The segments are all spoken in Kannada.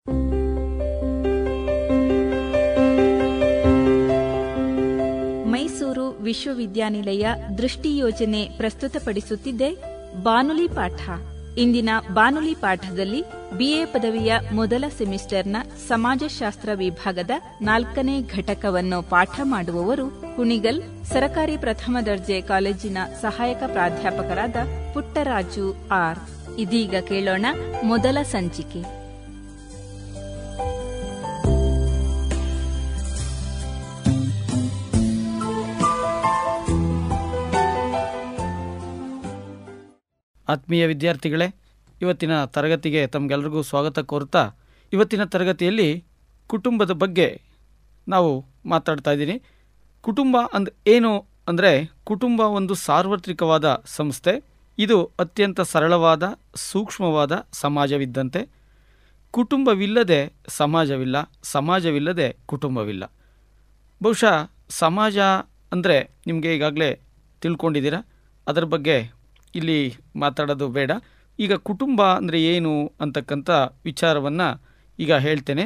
ಮೈಸೂರು ವಿಶ್ವವಿದ್ಯಾನಿಲಯ ದೃಷ್ಟಿ ಯೋಜನೆ ಪ್ರಸ್ತುತಪಡಿಸುತ್ತಿದೆ ಬಾನುಲಿ ಪಾಠ ಇಂದಿನ ಬಾನುಲಿ ಪಾಠದಲ್ಲಿ ಬಿಎ ಪದವಿಯ ಮೊದಲ ಸೆಮಿಸ್ಟರ್ನ ಸಮಾಜಶಾಸ್ತ್ರ ವಿಭಾಗದ ನಾಲ್ಕನೇ ಘಟಕವನ್ನು ಪಾಠ ಮಾಡುವವರು ಕುಣಿಗಲ್ ಸರಕಾರಿ ಪ್ರಥಮ ದರ್ಜೆ ಕಾಲೇಜಿನ ಸಹಾಯಕ ಪ್ರಾಧ್ಯಾಪಕರಾದ ಪುಟ್ಟರಾಜು ಆರ್ ಇದೀಗ ಕೇಳೋಣ ಮೊದಲ ಸಂಚಿಕೆ ಆತ್ಮೀಯ ವಿದ್ಯಾರ್ಥಿಗಳೇ ಇವತ್ತಿನ ತರಗತಿಗೆ ತಮಗೆಲ್ಲರಿಗೂ ಸ್ವಾಗತ ಕೋರ್ತಾ ಇವತ್ತಿನ ತರಗತಿಯಲ್ಲಿ ಕುಟುಂಬದ ಬಗ್ಗೆ ನಾವು ಮಾತಾಡ್ತಾ ಇದ್ದೀನಿ ಕುಟುಂಬ ಅಂದ್ ಏನು ಅಂದರೆ ಕುಟುಂಬ ಒಂದು ಸಾರ್ವತ್ರಿಕವಾದ ಸಂಸ್ಥೆ ಇದು ಅತ್ಯಂತ ಸರಳವಾದ ಸೂಕ್ಷ್ಮವಾದ ಸಮಾಜವಿದ್ದಂತೆ ಕುಟುಂಬವಿಲ್ಲದೆ ಸಮಾಜವಿಲ್ಲ ಸಮಾಜವಿಲ್ಲದೆ ಕುಟುಂಬವಿಲ್ಲ ಬಹುಶಃ ಸಮಾಜ ಅಂದರೆ ನಿಮಗೆ ಈಗಾಗಲೇ ತಿಳ್ಕೊಂಡಿದ್ದೀರಾ ಅದರ ಬಗ್ಗೆ ಇಲ್ಲಿ ಮಾತಾಡೋದು ಬೇಡ ಈಗ ಕುಟುಂಬ ಅಂದರೆ ಏನು ಅಂತಕ್ಕಂಥ ವಿಚಾರವನ್ನು ಈಗ ಹೇಳ್ತೇನೆ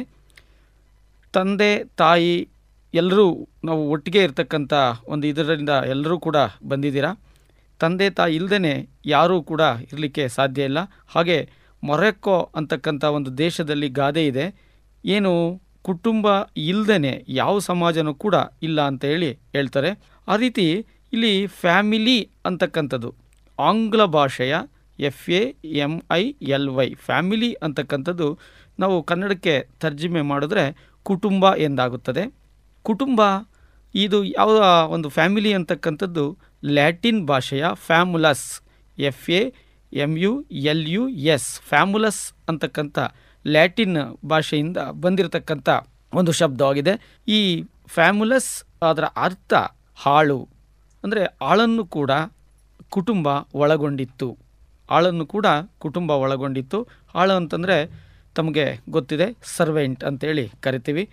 ತಂದೆ ತಾಯಿ ಎಲ್ಲರೂ ನಾವು ಒಟ್ಟಿಗೆ ಇರ್ತಕ್ಕಂಥ ಒಂದು ಇದರಿಂದ ಎಲ್ಲರೂ ಕೂಡ ಬಂದಿದ್ದೀರಾ ತಂದೆ ತಾಯಿ ಇಲ್ಲದೇ ಯಾರೂ ಕೂಡ ಇರಲಿಕ್ಕೆ ಸಾಧ್ಯ ಇಲ್ಲ ಹಾಗೆ ಮೊರೆಕ್ಕೋ ಅಂತಕ್ಕಂಥ ಒಂದು ದೇಶದಲ್ಲಿ ಗಾದೆ ಇದೆ ಏನು ಕುಟುಂಬ ಇಲ್ಲದೇ ಯಾವ ಸಮಾಜನೂ ಕೂಡ ಇಲ್ಲ ಅಂತ ಹೇಳಿ ಹೇಳ್ತಾರೆ ಆ ರೀತಿ ಇಲ್ಲಿ ಫ್ಯಾಮಿಲಿ ಅಂತಕ್ಕಂಥದ್ದು ಆಂಗ್ಲ ಭಾಷೆಯ F A M I L Y family ಅಂತಕ್ಕಂಥದ್ದು ನಾವು ಕನ್ನಡಕ್ಕೆ ತರ್ಜುಮೆ ಮಾಡಿದ್ರೆ ಕುಟುಂಬ ಎಂದಾಗುತ್ತದೆ ಕುಟುಂಬ ಇದು ಯಾವ ಒಂದು ಫ್ಯಾಮಿಲಿ ಅಂತಕ್ಕಂಥದ್ದು ಲ್ಯಾಟಿನ್ ಭಾಷೆಯ famulus F A M U L U S famulus ಅಂತಕ್ಕಂಥ ಲ್ಯಾಟಿನ್ ಭಾಷೆಯಿಂದ ಬಂದಿರತಕ್ಕಂಥ ಒಂದು ಶಬ್ದವಾಗಿದೆ ಈ ಫ್ಯಾಮುಲಸ್ ಅದರ ಅರ್ಥ ಹಾಳು ಅಂದರೆ ಆಳನ್ನು ಕೂಡ ಕುಟುಂಬ ಒಳಗೊಂಡಿತ್ತು ಆಳನ್ನು ಕೂಡ ಕುಟುಂಬ ಒಳಗೊಂಡಿತ್ತು ಆಳು ಅಂತಂದರೆ ತಮಗೆ ಗೊತ್ತಿದೆ ಸರ್ವೆಂಟ್ ಅಂತೇಳಿ ಕರಿತೀವಿ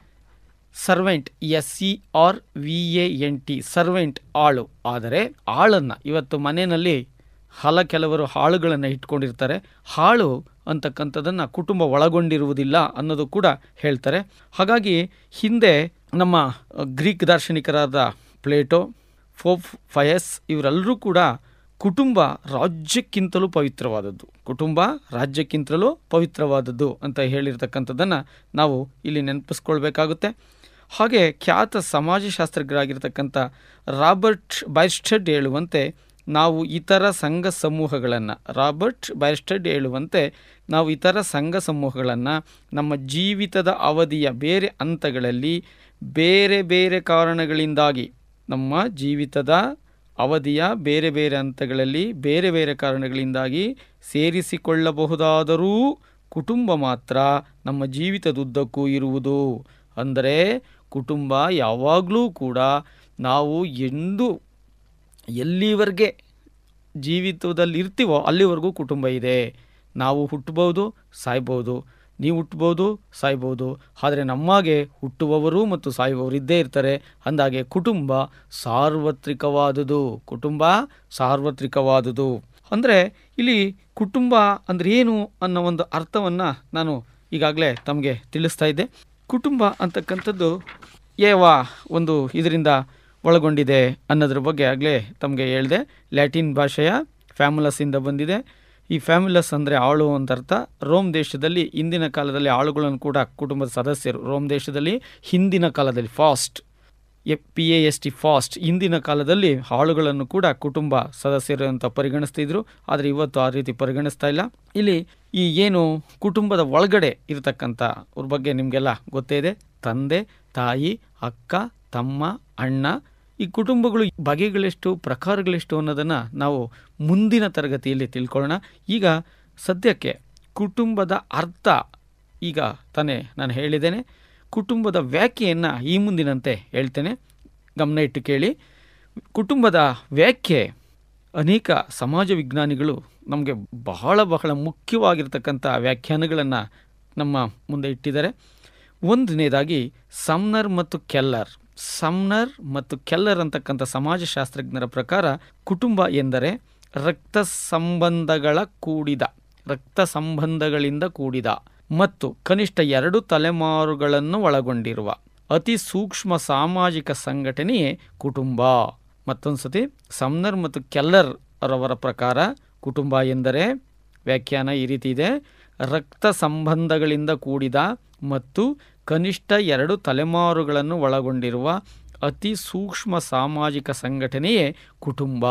servant S C R V A N T servant ಆಳು ಆದರೆ ಆಳನ್ನು ಇವತ್ತು ಮನೆಯಲ್ಲಿ ಹಲ ಕೆಲವರು ಹಾಳುಗಳನ್ನು ಇಟ್ಕೊಂಡಿರ್ತಾರೆ ಹಾಳು ಅಂತಕ್ಕಂಥದ್ದನ್ನು ಕುಟುಂಬ ಒಳಗೊಂಡಿರುವುದಿಲ್ಲ ಅನ್ನೋದು ಕೂಡ ಹೇಳ್ತಾರೆ ಹಾಗಾಗಿ ಹಿಂದೆ ನಮ್ಮ ಗ್ರೀಕ್ ದಾರ್ಶನಿಕರಾದ ಪ್ಲೇಟೋ ಫೋಫ್ ಫಯಸ್ ಇವರೆಲ್ಲರೂ ಕೂಡ ಕುಟುಂಬ ರಾಜ್ಯಕ್ಕಿಂತಲೂ ಪವಿತ್ರವಾದದ್ದು ಕುಟುಂಬ ರಾಜ್ಯಕ್ಕಿಂತಲೂ ಪವಿತ್ರವಾದದ್ದು ಅಂತ ಹೇಳಿರ್ತಕ್ಕಂಥದ್ದನ್ನು ನಾವು ಇಲ್ಲಿ ನೆನಪಿಸ್ಕೊಳ್ಬೇಕಾಗುತ್ತೆ ಹಾಗೆ ಖ್ಯಾತ ಸಮಾಜಶಾಸ್ತ್ರಜ್ಞರಾಗಿರ್ತಕ್ಕಂಥ ರಾಬರ್ಟ್ ಬೈಸ್ಟೆಡ್ ಹೇಳುವಂತೆ ನಾವು ಇತರ ಸಂಘ ಸಮೂಹಗಳನ್ನು ರಾಬರ್ಟ್ ಬೈಸ್ಟೆಡ್ ಹೇಳುವಂತೆ ನಾವು ಇತರ ಸಂಘ ಸಮೂಹಗಳನ್ನು ನಮ್ಮ ಜೀವಿತದ ಅವಧಿಯ ಬೇರೆ ಹಂತಗಳಲ್ಲಿ ಬೇರೆ ಬೇರೆ ಕಾರಣಗಳಿಂದಾಗಿ ನಮ್ಮ ಜೀವಿತದ ಅವಧಿಯ ಬೇರೆ ಬೇರೆ ಹಂತಗಳಲ್ಲಿ ಬೇರೆ ಬೇರೆ ಕಾರಣಗಳಿಂದಾಗಿ ಸೇರಿಸಿಕೊಳ್ಳಬಹುದಾದರೂ ಕುಟುಂಬ ಮಾತ್ರ ನಮ್ಮ ಜೀವಿತದುದ್ದಕ್ಕೂ ಇರುವುದು ಅಂದರೆ ಕುಟುಂಬ ಯಾವಾಗಲೂ ಕೂಡ ನಾವು ಎಂದು ಎಲ್ಲಿವರೆಗೆ ಜೀವಿತದಲ್ಲಿ ಇರ್ತೀವೋ ಅಲ್ಲಿವರೆಗೂ ಕುಟುಂಬ ಇದೆ ನಾವು ಹುಟ್ಟಬಹುದು ಸಾಯ್ಬೋದು ನೀವು ಹುಟ್ಟಬಹುದು ಸಾಯ್ಬೋದು ಆದರೆ ನಮ್ಮಾಗೆ ಹುಟ್ಟುವವರು ಮತ್ತು ಸಾಯುವವರು ಇದ್ದೇ ಇರ್ತಾರೆ ಅಂದಾಗೆ ಕುಟುಂಬ ಸಾರ್ವತ್ರಿಕವಾದುದು ಕುಟುಂಬ ಸಾರ್ವತ್ರಿಕವಾದುದು ಅಂದರೆ ಇಲ್ಲಿ ಕುಟುಂಬ ಅಂದರೆ ಏನು ಅನ್ನೋ ಒಂದು ಅರ್ಥವನ್ನು ನಾನು ಈಗಾಗಲೇ ತಮಗೆ ತಿಳಿಸ್ತಾ ಇದ್ದೆ ಕುಟುಂಬ ಅಂತಕ್ಕಂಥದ್ದು ಯಾವ ಒಂದು ಇದರಿಂದ ಒಳಗೊಂಡಿದೆ ಅನ್ನೋದ್ರ ಬಗ್ಗೆ ಆಗಲೇ ತಮಗೆ ಹೇಳಿದೆ ಲ್ಯಾಟಿನ್ ಭಾಷೆಯ ಫ್ಯಾಮುಲಸ್ಸಿಂದ ಬಂದಿದೆ ಈ ಫ್ಯಾಮಿಲಸ್ ಅಂದರೆ ಆಳು ಅಂತ ಅರ್ಥ ರೋಮ್ ದೇಶದಲ್ಲಿ ಇಂದಿನ ಕಾಲದಲ್ಲಿ ಆಳುಗಳನ್ನು ಕೂಡ ಕುಟುಂಬದ ಸದಸ್ಯರು ರೋಮ್ ದೇಶದಲ್ಲಿ ಹಿಂದಿನ ಕಾಲದಲ್ಲಿ fast F P A S T fast ಇಂದಿನ ಕಾಲದಲ್ಲಿ ಆಳುಗಳನ್ನು ಕೂಡ ಕುಟುಂಬ ಸದಸ್ಯರು ಅಂತ ಪರಿಗಣಿಸ್ತಿದ್ರು ಆದರೆ ಇವತ್ತು ಆ ರೀತಿ ಪರಿಗಣಿಸ್ತಾ ಇಲ್ಲ ಇಲ್ಲಿ ಈ ಏನು ಕುಟುಂಬದ ಒಳಗಡೆ ಇರತಕ್ಕಂಥ ಅವ್ರ ಬಗ್ಗೆ ನಿಮಗೆಲ್ಲ ಗೊತ್ತೇ ಇದೆ ತಂದೆ ತಾಯಿ ಅಕ್ಕ ತಮ್ಮ ಅಣ್ಣ ಈ ಕುಟುಂಬಗಳು ಬಗೆಗಳೆಷ್ಟು ಪ್ರಕಾರಗಳೆಷ್ಟು ಅನ್ನೋದನ್ನು ನಾವು ಮುಂದಿನ ತರಗತಿಯಲ್ಲಿ ತಿಳ್ಕೊಳ್ಳೋಣ ಈಗ ಸದ್ಯಕ್ಕೆ ಕುಟುಂಬದ ಅರ್ಥ ಈಗ ತಾನೇ ನಾನು ಹೇಳಿದ್ದೇನೆ ಕುಟುಂಬದ ವ್ಯಾಖ್ಯೆಯನ್ನು ಈ ಮುಂದಿನಂತೆ ಹೇಳ್ತೇನೆ ಗಮನ ಇಟ್ಟು ಕೇಳಿ ಕುಟುಂಬದ ವ್ಯಾಖ್ಯೆ ಅನೇಕ ಸಮಾಜ ವಿಜ್ಞಾನಿಗಳು ನಮಗೆ ಬಹಳ ಬಹಳ ಮುಖ್ಯವಾಗಿರ್ತಕ್ಕಂಥ ವ್ಯಾಖ್ಯಾನಗಳನ್ನು ನಮ್ಮ ಮುಂದೆ ಇಟ್ಟಿದ್ದಾರೆ ಒಂದನೇದಾಗಿ ಸಮ್ನರ್ ಮತ್ತು ಕೆಲ್ಲರ್ ಸಮ್ನರ್ ಮತ್ತು ಕೆಲ್ಲರ್ ಅಂತಕ್ಕಂಥ ಸಮಾಜಶಾಸ್ತ್ರಜ್ಞರ ಪ್ರಕಾರ ಕುಟುಂಬ ಎಂದರೆ ರಕ್ತ ಸಂಬಂಧಗಳ ಕೂಡಿದ ರಕ್ತ ಸಂಬಂಧಗಳಿಂದ ಕೂಡಿದ ಮತ್ತು ಕನಿಷ್ಠ ಎರಡು ತಲೆಮಾರುಗಳನ್ನು ಒಳಗೊಂಡಿರುವ ಅತಿ ಸೂಕ್ಷ್ಮ ಸಾಮಾಜಿಕ ಸಂಘಟನೆಯೇ ಕುಟುಂಬ ಮತ್ತೊಂದು ಸತಿ ಸಮ್ನರ್ ಮತ್ತು ಕೆಲ್ಲರ್ ರವರ ಪ್ರಕಾರ ಕುಟುಂಬ ಎಂದರೆ ವ್ಯಾಖ್ಯಾನ ಈ ರೀತಿ ಇದೆ ರಕ್ತ ಸಂಬಂಧಗಳಿಂದ ಕೂಡಿದ ಮತ್ತು ಕನಿಷ್ಠ ಎರಡು ತಲೆಮಾರುಗಳನ್ನು ಒಳಗೊಂಡಿರುವ ಅತಿ ಸೂಕ್ಷ್ಮ ಸಾಮಾಜಿಕ ಸಂಘಟನೆಯೇ ಕುಟುಂಬ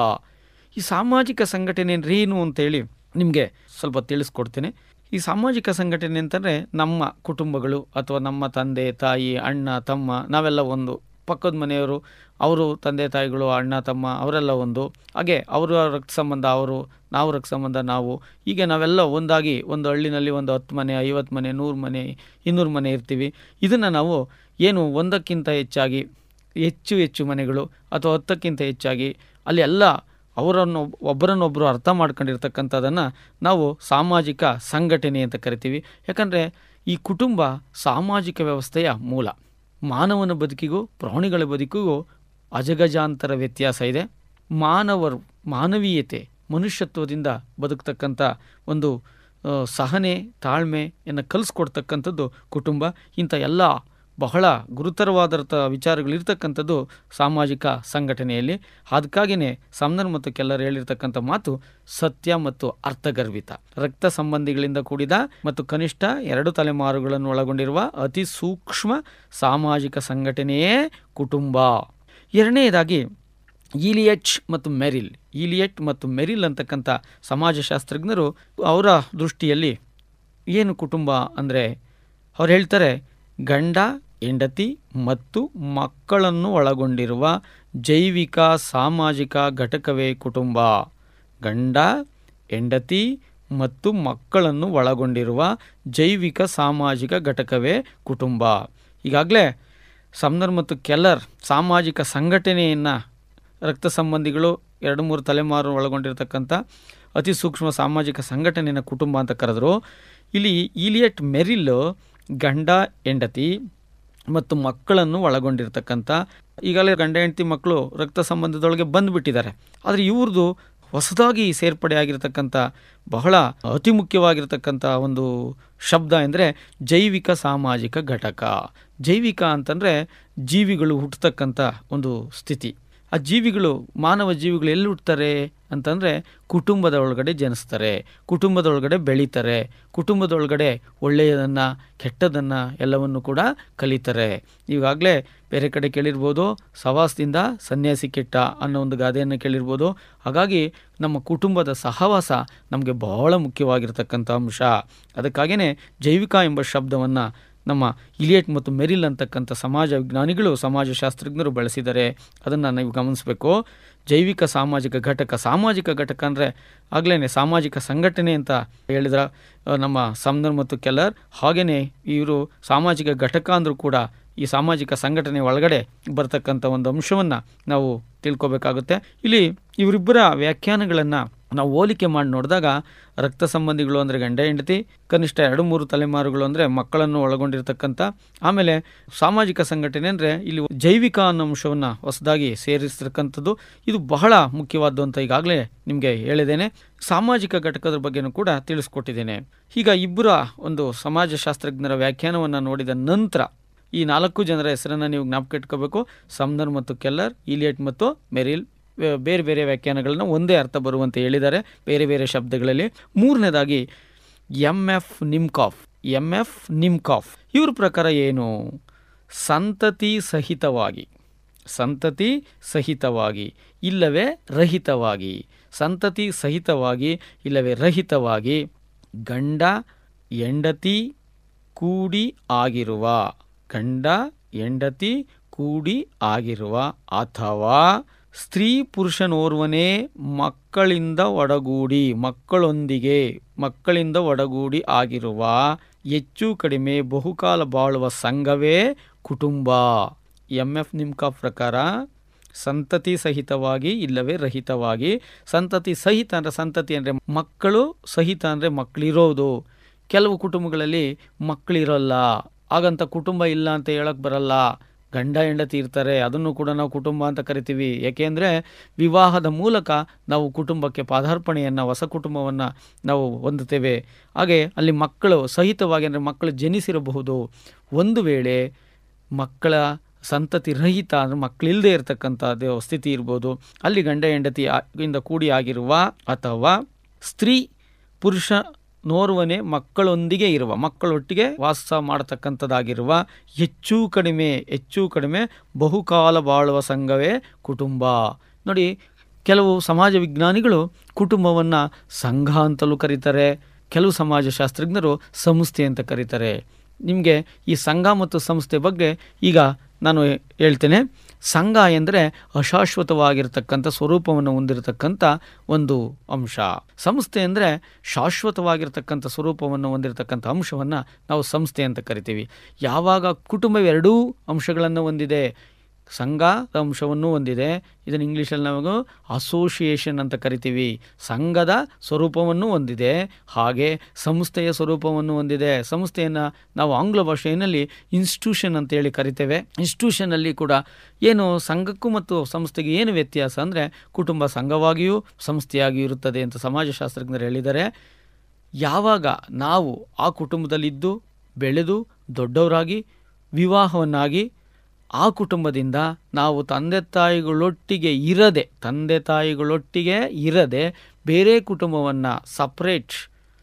ಈ ಸಾಮಾಜಿಕ ಸಂಘಟನೆ ಅಂದ್ರೆ ಏನು ಅಂತೇಳಿ ನಿಮಗೆ ಸ್ವಲ್ಪ ತಿಳಿಸ್ಕೊಡ್ತೇನೆ ಈ ಸಾಮಾಜಿಕ ಸಂಘಟನೆ ಅಂತಂದರೆ ನಮ್ಮ ಕುಟುಂಬಗಳು ಅಥವಾ ನಮ್ಮ ತಂದೆ ತಾಯಿ ಅಣ್ಣ ತಮ್ಮ ನಾವೆಲ್ಲ ಒಂದು ಪಕ್ಕದ ಮನೆಯವರು ಅವರು ತಂದೆ ತಾಯಿಗಳು ಅಣ್ಣ ತಮ್ಮ ಅವರೆಲ್ಲ ಒಂದು ಹಾಗೆ ಅವರ ರಕ್ತ ಸಂಬಂಧ ಅವರು ನಾವು ರಕ್ತ ಸಂಬಂಧ ನಾವು ಹೀಗೆ ನಾವೆಲ್ಲ ಒಂದಾಗಿ ಒಂದು ಹಳ್ಳಿನಲ್ಲಿ ಒಂದು ಹತ್ತು ಮನೆ ಐವತ್ತು ಮನೆ ನೂರು ಮನೆ ಇನ್ನೂರು ಮನೆ ಇರ್ತೀವಿ ಇದನ್ನು ನಾವು ಏನು ಒಂದಕ್ಕಿಂತ ಹೆಚ್ಚಾಗಿ ಹೆಚ್ಚು ಹೆಚ್ಚು ಮನೆಗಳು ಅಥವಾ ಹತ್ತಕ್ಕಿಂತ ಹೆಚ್ಚಾಗಿ ಅಲ್ಲಿ ಎಲ್ಲ ಅವರನ್ನು ಒಬ್ಬರನ್ನೊಬ್ಬರು ಅರ್ಥ ಮಾಡ್ಕೊಂಡಿರ್ತಕ್ಕಂಥದ್ದನ್ನು ನಾವು ಸಾಮಾಜಿಕ ಸಂಘಟನೆ ಅಂತ ಕರಿತೀವಿ ಯಾಕಂದರೆ ಈ ಕುಟುಂಬ ಸಾಮಾಜಿಕ ವ್ಯವಸ್ಥೆಯ ಮೂಲ ಮಾನವನ ಬದುಕಿಗೂ ಪ್ರಾಣಿಗಳ ಬದುಕಿಗೂ ಅಜಗಜಾಂತರ ವ್ಯತ್ಯಾಸ ಇದೆ ಮಾನವರು ಮಾನವೀಯತೆ ಮನುಷ್ಯತ್ವದಿಂದ ಬದುಕ್ತಕ್ಕಂಥ ಒಂದು ಆ, ಸಹನೆ ತಾಳ್ಮೆಯನ್ನು ಕಲಿಸ್ಕೊಡ್ತಕ್ಕಂಥದ್ದು ಕುಟುಂಬ ಇಂಥ ಎಲ್ಲ ಬಹಳ ಗುರುತರವಾದಂಥ ವಿಚಾರಗಳಿರ್ತಕ್ಕಂಥದ್ದು ಸಾಮಾಜಿಕ ಸಂಘಟನೆಯಲ್ಲಿ ಅದಕ್ಕಾಗಿಯೇ ಸಮ್ನರ್ ಮತ್ತು ಕೆಲ್ಲರ್ ಹೇಳಿರ್ತಕ್ಕಂಥ ಮಾತು ಸತ್ಯ ಮತ್ತು ಅರ್ಥಗರ್ಭಿತ ರಕ್ತ ಸಂಬಂಧಿಗಳಿಂದ ಕೂಡಿದ ಮತ್ತು ಕನಿಷ್ಠ ಎರಡು ತಲೆಮಾರುಗಳನ್ನು ಒಳಗೊಂಡಿರುವ ಅತಿ ಸೂಕ್ಷ್ಮ ಸಾಮಾಜಿಕ ಸಂಘಟನೆಯೇ ಕುಟುಂಬ ಎರಡನೆಯದಾಗಿ ಈಲಿಯಚ್ ಮತ್ತು ಮೆರಿಲ್ ಈಲಿಯಟ್ ಮತ್ತು ಮೆರಿಲ್ ಅಂತಕ್ಕಂಥ ಸಮಾಜಶಾಸ್ತ್ರಜ್ಞರು ಅವರ ದೃಷ್ಟಿಯಲ್ಲಿ ಏನು ಕುಟುಂಬ ಅಂದರೆ ಅವ್ರು ಹೇಳ್ತಾರೆ ಗಂಡ ಹೆಂಡತಿ ಮತ್ತು ಮಕ್ಕಳನ್ನು ಒಳಗೊಂಡಿರುವ ಜೈವಿಕ ಸಾಮಾಜಿಕ ಘಟಕವೇ ಕುಟುಂಬ ಗಂಡ ಹೆಂಡತಿ ಮತ್ತು ಮಕ್ಕಳನ್ನು ಒಳಗೊಂಡಿರುವ ಜೈವಿಕ ಸಾಮಾಜಿಕ ಘಟಕವೇ ಕುಟುಂಬ ಈಗಾಗಲೇ ಸಮ್ನರ್ ಮತ್ತು ಕೆಲ್ಲರ್ ಸಾಮಾಜಿಕ ಸಂಘಟನೆಯನ್ನು ರಕ್ತ ಸಂಬಂಧಿಗಳು ಎರಡು ಮೂರು ತಲೆಮಾರು ಒಳಗೊಂಡಿರ್ತಕ್ಕಂಥ ಅತಿ ಸೂಕ್ಷ್ಮ ಸಾಮಾಜಿಕ ಸಂಘಟನೆಯನ್ನು ಕುಟುಂಬ ಅಂತ ಕರೆದ್ರು ಇಲ್ಲಿ ಈಲಿಯಟ್ ಮೆರಿಲ್ ಗಂಡ ಹೆಂಡತಿ ಮತ್ತು ಮಕ್ಕಳನ್ನು ಒಳಗೊಂಡಿರ್ತಕ್ಕಂಥ ಈಗಾಗಲೇ ಗಂಡ ಹೆಂಡತಿ ಮಕ್ಕಳು ರಕ್ತ ಸಂಬಂಧದೊಳಗೆ ಬಂದುಬಿಟ್ಟಿದ್ದಾರೆ ಆದರೆ ಇವ್ರದ್ದು ಹೊಸದಾಗಿ ಸೇರ್ಪಡೆ ಆಗಿರ್ತಕ್ಕಂಥ ಬಹಳ ಅತಿ ಮುಖ್ಯವಾಗಿರ್ತಕ್ಕಂಥ ಒಂದು ಶಬ್ದ ಎಂದರೆ ಜೈವಿಕ ಸಾಮಾಜಿಕ ಘಟಕ ಜೈವಿಕ ಅಂತಂದರೆ ಜೀವಿಗಳು ಹುಟ್ಟತಕ್ಕಂಥ ಒಂದು ಸ್ಥಿತಿ ಆ ಜೀವಿಗಳು ಮಾನವ ಜೀವಿಗಳು ಎಲ್ಲಿ ಹುಟ್ಟುತ್ತಾರೆ ಅಂತಂದರೆ ಕುಟುಂಬದ ಒಳಗಡೆ ಜನಿಸ್ತಾರೆ ಕುಟುಂಬದ ಒಳಗಡೆ ಬೆಳೀತಾರೆ ಕುಟುಂಬದೊಳಗಡೆ ಒಳ್ಳೆಯದನ್ನು ಕೆಟ್ಟದನ್ನು ಎಲ್ಲವನ್ನು ಕೂಡ ಕಲಿತಾರೆ ಈಗಾಗಲೇ ಬೇರೆ ಕಡೆ ಕೇಳಿರ್ಬೋದು ಸವಾಸದಿಂದ ಸನ್ಯಾಸಿ ಕೆಟ್ಟ ಅನ್ನೋ ಒಂದು ಗಾದೆಯನ್ನು ಕೇಳಿರ್ಬೋದು ಹಾಗಾಗಿ ನಮ್ಮ ಕುಟುಂಬದ ಸಹವಾಸ ನಮಗೆ ಬಹಳ ಮುಖ್ಯವಾಗಿರ್ತಕ್ಕಂಥ ಅಂಶ ಅದಕ್ಕಾಗಿಯೇ ಜೈವಿಕ ಎಂಬ ಶಬ್ದವನ್ನು ನಮ್ಮ ಇಲಿಯಟ್ ಮತ್ತು ಮೆರಿಲ್ ಅಂತಕ್ಕಂಥ ಸಮಾಜ ವಿಜ್ಞಾನಿಗಳು ಸಮಾಜಶಾಸ್ತ್ರಜ್ಞರು ಬಳಸಿದ್ದಾರೆ ಅದನ್ನು ನೀವು ಗಮನಿಸಬೇಕು ಜೈವಿಕ ಸಾಮಾಜಿಕ ಘಟಕ ಸಾಮಾಜಿಕ ಘಟಕ ಅಂದರೆ ಆಗ್ಲೇ ಸಾಮಾಜಿಕ ಸಂಘಟನೆ ಅಂತ ಹೇಳಿದ್ರ ಆ, ನಮ್ಮ ಸಮ್ನರ್ ಮತ್ತು ಕೆಲರ್ ಹಾಗೆಯೇ ಇವರು ಸಾಮಾಜಿಕ ಘಟಕ ಅಂದರೂ ಕೂಡ ಈ ಸಾಮಾಜಿಕ ಸಂಘಟನೆ ಒಳಗಡೆ ಬರ್ತಕ್ಕಂಥ ಒಂದು ಅಂಶವನ್ನು ನಾವು ತಿಳ್ಕೊಬೇಕಾಗುತ್ತೆ ಇಲ್ಲಿ ಇವರಿಬ್ಬರ ವ್ಯಾಖ್ಯಾನಗಳನ್ನು ನಾವು ಹೋಲಿಕೆ ಮಾಡಿ ನೋಡಿದಾಗ ರಕ್ತ ಸಂಬಂಧಿಗಳು ಅಂದರೆ ಗಂಡ ಹೆಂಡತಿ ಕನಿಷ್ಠ ಎರಡು ಮೂರು ತಲೆಮಾರುಗಳು ಅಂದರೆ ಮಕ್ಕಳನ್ನು ಒಳಗೊಂಡಿರ್ತಕ್ಕಂಥ ಆಮೇಲೆ ಸಾಮಾಜಿಕ ಸಂಘಟನೆ ಅಂದರೆ ಇಲ್ಲಿ ಜೈವಿಕ ಅನ್ನೋ ಅಂಶವನ್ನು ಹೊಸದಾಗಿ ಸೇರಿಸ್ತಕ್ಕಂಥದ್ದು ಇದು ಬಹಳ ಮುಖ್ಯವಾದ್ದು ಅಂತ ಈಗಾಗಲೇ ನಿಮಗೆ ಹೇಳಿದ್ದೇನೆ ಸಾಮಾಜಿಕ ಘಟಕದ ಬಗ್ಗೆನೂ ಕೂಡ ತಿಳಿಸ್ಕೊಟ್ಟಿದ್ದೇನೆ ಈಗ ಇಬ್ಬರ ಒಂದು ಸಮಾಜಶಾಸ್ತ್ರಜ್ಞರ ವ್ಯಾಖ್ಯಾನವನ್ನು ನೋಡಿದ ನಂತರ ಈ ನಾಲ್ಕು ಜನರ ಹೆಸರನ್ನು ನೀವು ಜ್ಞಾಪಕ ಇಟ್ಕೋಬೇಕು ಸಮ್ನರ್ ಮತ್ತು ಕೆಲ್ಲರ್ ಇಲಿಯಟ್ ಮತ್ತು ಮೆರಿಲ್ ವೇ- ಬೇರೆ ಬೇರೆ ವ್ಯಾಖ್ಯಾನಗಳನ್ನ ಒಂದೇ ಅರ್ಥ ಬರುವಂತೆ ಹೇಳಿದ್ದಾರೆ ಬೇರೆ ಬೇರೆ ಶಬ್ದಗಳಲ್ಲಿ ಮೂರನೇದಾಗಿ M F Nimkoff M F Nimkoff ಇವ್ರ ಪ್ರಕಾರ ಏನು ಸಂತತಿ ಸಹಿತವಾಗಿ ಸಂತತಿ ಸಹಿತವಾಗಿ ಇಲ್ಲವೇ ರಹಿತವಾಗಿ ಸಂತತಿ ಸಹಿತವಾಗಿ ಇಲ್ಲವೇ ರಹಿತವಾಗಿ ಗಂಡ ಹೆಂಡತಿ ಕೂಡಿ ಆಗಿರುವ ಗಂಡ ಹೆಂಡತಿ ಕೂಡಿ ಆಗಿರುವ ಅಥವಾ ಸ್ತ್ರೀ ಪುರುಷನೋರ್ವನೇ ಮಕ್ಕಳಿಂದ ಒಡಗೂಡಿ ಮಕ್ಕಳೊಂದಿಗೆ ಮಕ್ಕಳಿಂದ ಒಡಗೂಡಿ ಆಗಿರುವ ಹೆಚ್ಚು ಕಡಿಮೆ ಬಹುಕಾಲ ಬಾಳುವ ಸಂಘವೇ ಕುಟುಂಬ ಎಂ ಎಫ್ ನಿಮ್ಕಾ ಪ್ರಕಾರ ಸಂತತಿ ಸಹಿತವಾಗಿ ಇಲ್ಲವೇ ರಹಿತವಾಗಿ ಸಂತತಿ ಸಹಿತ ಅಂದರೆ ಸಂತತಿ ಅಂದರೆ ಮಕ್ಕಳು ಸಹಿತ ಅಂದರೆ ಮಕ್ಕಳಿರೋದು ಕೆಲವು ಕುಟುಂಬಗಳಲ್ಲಿ ಮಕ್ಕಳಿರೋಲ್ಲ ಹಾಗಂತ ಕುಟುಂಬ ಇಲ್ಲ ಅಂತ ಹೇಳಕ್ ಬರಲ್ಲ ಗಂಡ ಹೆಂಡತಿ ಇರ್ತಾರೆ ಅದನ್ನು ಕೂಡ ನಾವು ಕುಟುಂಬ ಅಂತ ಕರಿತೀವಿ ಏಕೆಂದರೆ ವಿವಾಹದ ಮೂಲಕ ನಾವು ಕುಟುಂಬಕ್ಕೆ ಪಾದಾರ್ಪಣೆಯನ್ನು ಹೊಸ ಕುಟುಂಬವನ್ನು ನಾವು ಹೊಂದುತ್ತೇವೆ ಹಾಗೆ ಅಲ್ಲಿ ಮಕ್ಕಳು ಸಹಿತವಾಗಿ ಅಂದರೆ ಮಕ್ಕಳು ಜನಿಸಿರಬಹುದು ಒಂದು ವೇಳೆ ಮಕ್ಕಳ ಸಂತತಿ ರಹಿತ ಅಂದರೆ ಮಕ್ಕಳಿಲ್ಲದೆ ಇರತಕ್ಕಂಥದ್ದು ಸ್ಥಿತಿ ಇರ್ಬೋದು ಅಲ್ಲಿ ಗಂಡ ಹೆಂಡತಿ ಆ- ಇಂದ ಕೂಡಿ ಆಗಿರುವ ಅಥವಾ ಸ್ತ್ರೀ ಪುರುಷ ನೋರ್ವನೇ ಮಕ್ಕಳೊಂದಿಗೆ ಇರುವ ಮಕ್ಕಳೊಟ್ಟಿಗೆ ವಾಸ ಮಾಡತಕ್ಕಂಥದ್ದಾಗಿರುವ ಹೆಚ್ಚು ಕಡಿಮೆ ಹೆಚ್ಚು ಕಡಿಮೆ ಬಹುಕಾಲ ಬಾಳುವ ಸಂಘವೇ ಕುಟುಂಬ ನೋಡಿ ಕೆಲವು ಸಮಾಜ ವಿಜ್ಞಾನಿಗಳು ಕುಟುಂಬವನ್ನು ಸಂಘ ಅಂತಲೂ ಕರೀತಾರೆ ಕೆಲವು ಸಮಾಜಶಾಸ್ತ್ರಜ್ಞರು ಸಂಸ್ಥೆ ಅಂತ ಕರೀತಾರೆ ನಿಮಗೆ ಈ ಸಂಘ ಮತ್ತು ಸಂಸ್ಥೆ ಬಗ್ಗೆ ಈಗ ನಾನು ಹೇಳ್ತೇನೆ ಸಂಘ ಎಂದರೆ ಅಶಾಶ್ವತವಾಗಿರ್ತಕ್ಕಂಥ ಸ್ವರೂಪವನ್ನು ಹೊಂದಿರತಕ್ಕಂಥ ಒಂದು ಅಂಶ ಸಂಸ್ಥೆ ಅಂದರೆ ಶಾಶ್ವತವಾಗಿರ್ತಕ್ಕಂಥ ಸ್ವರೂಪವನ್ನು ಹೊಂದಿರತಕ್ಕಂಥ ಅಂಶವನ್ನು ನಾವು ಸಂಸ್ಥೆ ಅಂತ ಕರಿತೀವಿ ಯಾವಾಗ ಕುಟುಂಬವೆರಡೂ ಅಂಶಗಳನ್ನು ಹೊಂದಿದೆ ಸಂಘ ಅಂಶವನ್ನು ಹೊಂದಿದೆ ಇದನ್ನು ಇಂಗ್ಲೀಷಲ್ಲಿ ನಾವು ಅಸೋಸಿಯೇಷನ್ ಅಂತ ಕರಿತೀವಿ ಸಂಘದ ಸ್ವರೂಪವನ್ನು ಹೊಂದಿದೆ ಹಾಗೆ ಸಂಸ್ಥೆಯ ಸ್ವರೂಪವನ್ನು ಹೊಂದಿದೆ ಸಂಸ್ಥೆಯನ್ನು ನಾವು ಆಂಗ್ಲ ಭಾಷೆಯಲ್ಲಿ ಇನ್ಸ್ಟಿಟ್ಯೂಷನ್ ಅಂತೇಳಿ ಕರಿತೇವೆ ಇನ್ಸ್ಟಿಟ್ಯೂಷನಲ್ಲಿ ಕೂಡ ಏನು ಸಂಘಕ್ಕೂ ಮತ್ತು ಸಂಸ್ಥೆಗೆ ಏನು ವ್ಯತ್ಯಾಸ ಅಂದರೆ ಕುಟುಂಬ ಸಂಘವಾಗಿಯೂ ಸಂಸ್ಥೆಯಾಗಿಯೂ ಇರುತ್ತದೆ ಅಂತ ಸಮಾಜಶಾಸ್ತ್ರಜ್ಞರು ಹೇಳಿದ್ದಾರೆ ಯಾವಾಗ ನಾವು ಆ ಕುಟುಂಬದಲ್ಲಿದ್ದು ಬೆಳೆದು ದೊಡ್ಡವರಾಗಿ ವಿವಾಹವನ್ನಾಗಿ ಆ ಕುಟುಂಬದಿಂದ ನಾವು ತಂದೆ ತಾಯಿಗಳೊಟ್ಟಿಗೆ ಇರದೆ ತಂದೆ ತಾಯಿಗಳೊಟ್ಟಿಗೆ ಇರದೆ ಬೇರೆ ಕುಟುಂಬವನ್ನು ಸಪ್ರೇಟ್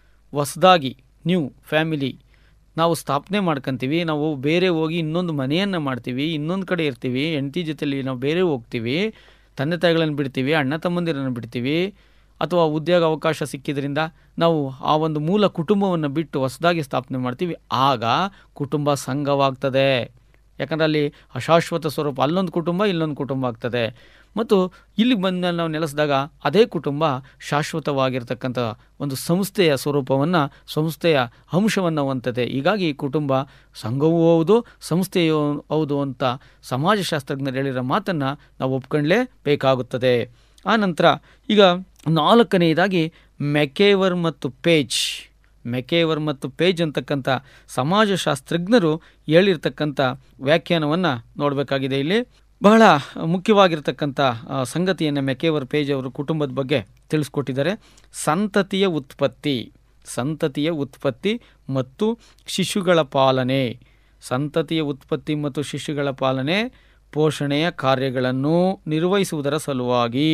ಹೊಸದಾಗಿ ನ್ಯೂ ಫ್ಯಾಮಿಲಿ ನಾವು ಸ್ಥಾಪನೆ ಮಾಡ್ಕೊತೀವಿ ನಾವು ಬೇರೆ ಹೋಗಿ ಇನ್ನೊಂದು ಮನೆಯನ್ನು ಮಾಡ್ತೀವಿ ಇನ್ನೊಂದು ಕಡೆ ಇರ್ತೀವಿ ಹೆಂಡತಿ ಜೊತೆಲಿ ನಾವು ಬೇರೆ ಹೋಗ್ತೀವಿ ತಂದೆ ತಾಯಿಗಳನ್ನು ಬಿಡ್ತೀವಿ ಅಣ್ಣ ತಮ್ಮಂದಿರನ್ನು ಬಿಡ್ತೀವಿ ಅಥವಾ ಉದ್ಯೋಗ ಅವಕಾಶ ಸಿಕ್ಕಿದ್ರಿಂದ ನಾವು ಆ ಒಂದು ಮೂಲ ಕುಟುಂಬವನ್ನು ಬಿಟ್ಟು ಹೊಸದಾಗಿ ಸ್ಥಾಪನೆ ಮಾಡ್ತೀವಿ ಆಗ ಕುಟುಂಬ ಸಂಘವಾಗ್ತದೆ ಯಾಕಂದರೆ ಅಲ್ಲಿ ಅಶಾಶ್ವತ ಸ್ವರೂಪ ಅಲ್ಲೊಂದು ಕುಟುಂಬ ಇಲ್ಲೊಂದು ಕುಟುಂಬ ಆಗ್ತದೆ ಮತ್ತು ಇಲ್ಲಿಗೆ ಬಂದ ಮೇಲೆ ನಾವು ನೆಲೆಸಿದಾಗ ಅದೇ ಕುಟುಂಬ ಶಾಶ್ವತವಾಗಿರ್ತಕ್ಕಂಥ ಒಂದು ಸಂಸ್ಥೆಯ ಸ್ವರೂಪವನ್ನು ಸಂಸ್ಥೆಯ ಅಂಶವನ್ನು ಹೊಂತದೆ ಹೀಗಾಗಿ ಕುಟುಂಬ ಸಂಘವೂ ಹೌದು ಸಂಸ್ಥೆಯೂ ಹೌದು ಅಂತ ಸಮಾಜಶಾಸ್ತ್ರಜ್ಞರು ಹೇಳಿರೋ ಮಾತನ್ನು ನಾವು ಒಪ್ಕೊಳ್ಳೇ ಬೇಕಾಗುತ್ತದೆ ಆ ನಂತರ ಈಗ ನಾಲ್ಕನೆಯದಾಗಿ ಮೆಕೇವರ್ ಮತ್ತು ಪೇಜ್ ಮೆಕೇವರ್ ಮತ್ತು ಪೇಜ್ ಅಂತಕ್ಕಂಥ ಸಮಾಜಶಾಸ್ತ್ರಜ್ಞರು ಹೇಳಿರ್ತಕ್ಕಂಥ ವ್ಯಾಖ್ಯಾನವನ್ನು ನೋಡಬೇಕಾಗಿದೆ ಇಲ್ಲಿ ಬಹಳ ಮುಖ್ಯವಾಗಿರ್ತಕ್ಕಂಥ ಆ, ಸಂಗತಿಯನ್ನು ಮೆಕೇವರ್ ಪೇಜ್ ಅವರು ಕುಟುಂಬದ ಬಗ್ಗೆ ತಿಳಿಸ್ಕೊಟ್ಟಿದ್ದಾರೆ ಸಂತತಿಯ ಉತ್ಪತ್ತಿ ಸಂತತಿಯ ಉತ್ಪತ್ತಿ ಮತ್ತು ಶಿಶುಗಳ ಪಾಲನೆ ಸಂತತಿಯ ಉತ್ಪತ್ತಿ ಮತ್ತು ಶಿಶುಗಳ ಪಾಲನೆ ಪೋಷಣೆಯ ಕಾರ್ಯಗಳನ್ನು ನಿರ್ವಹಿಸುವುದರ ಸಲುವಾಗಿ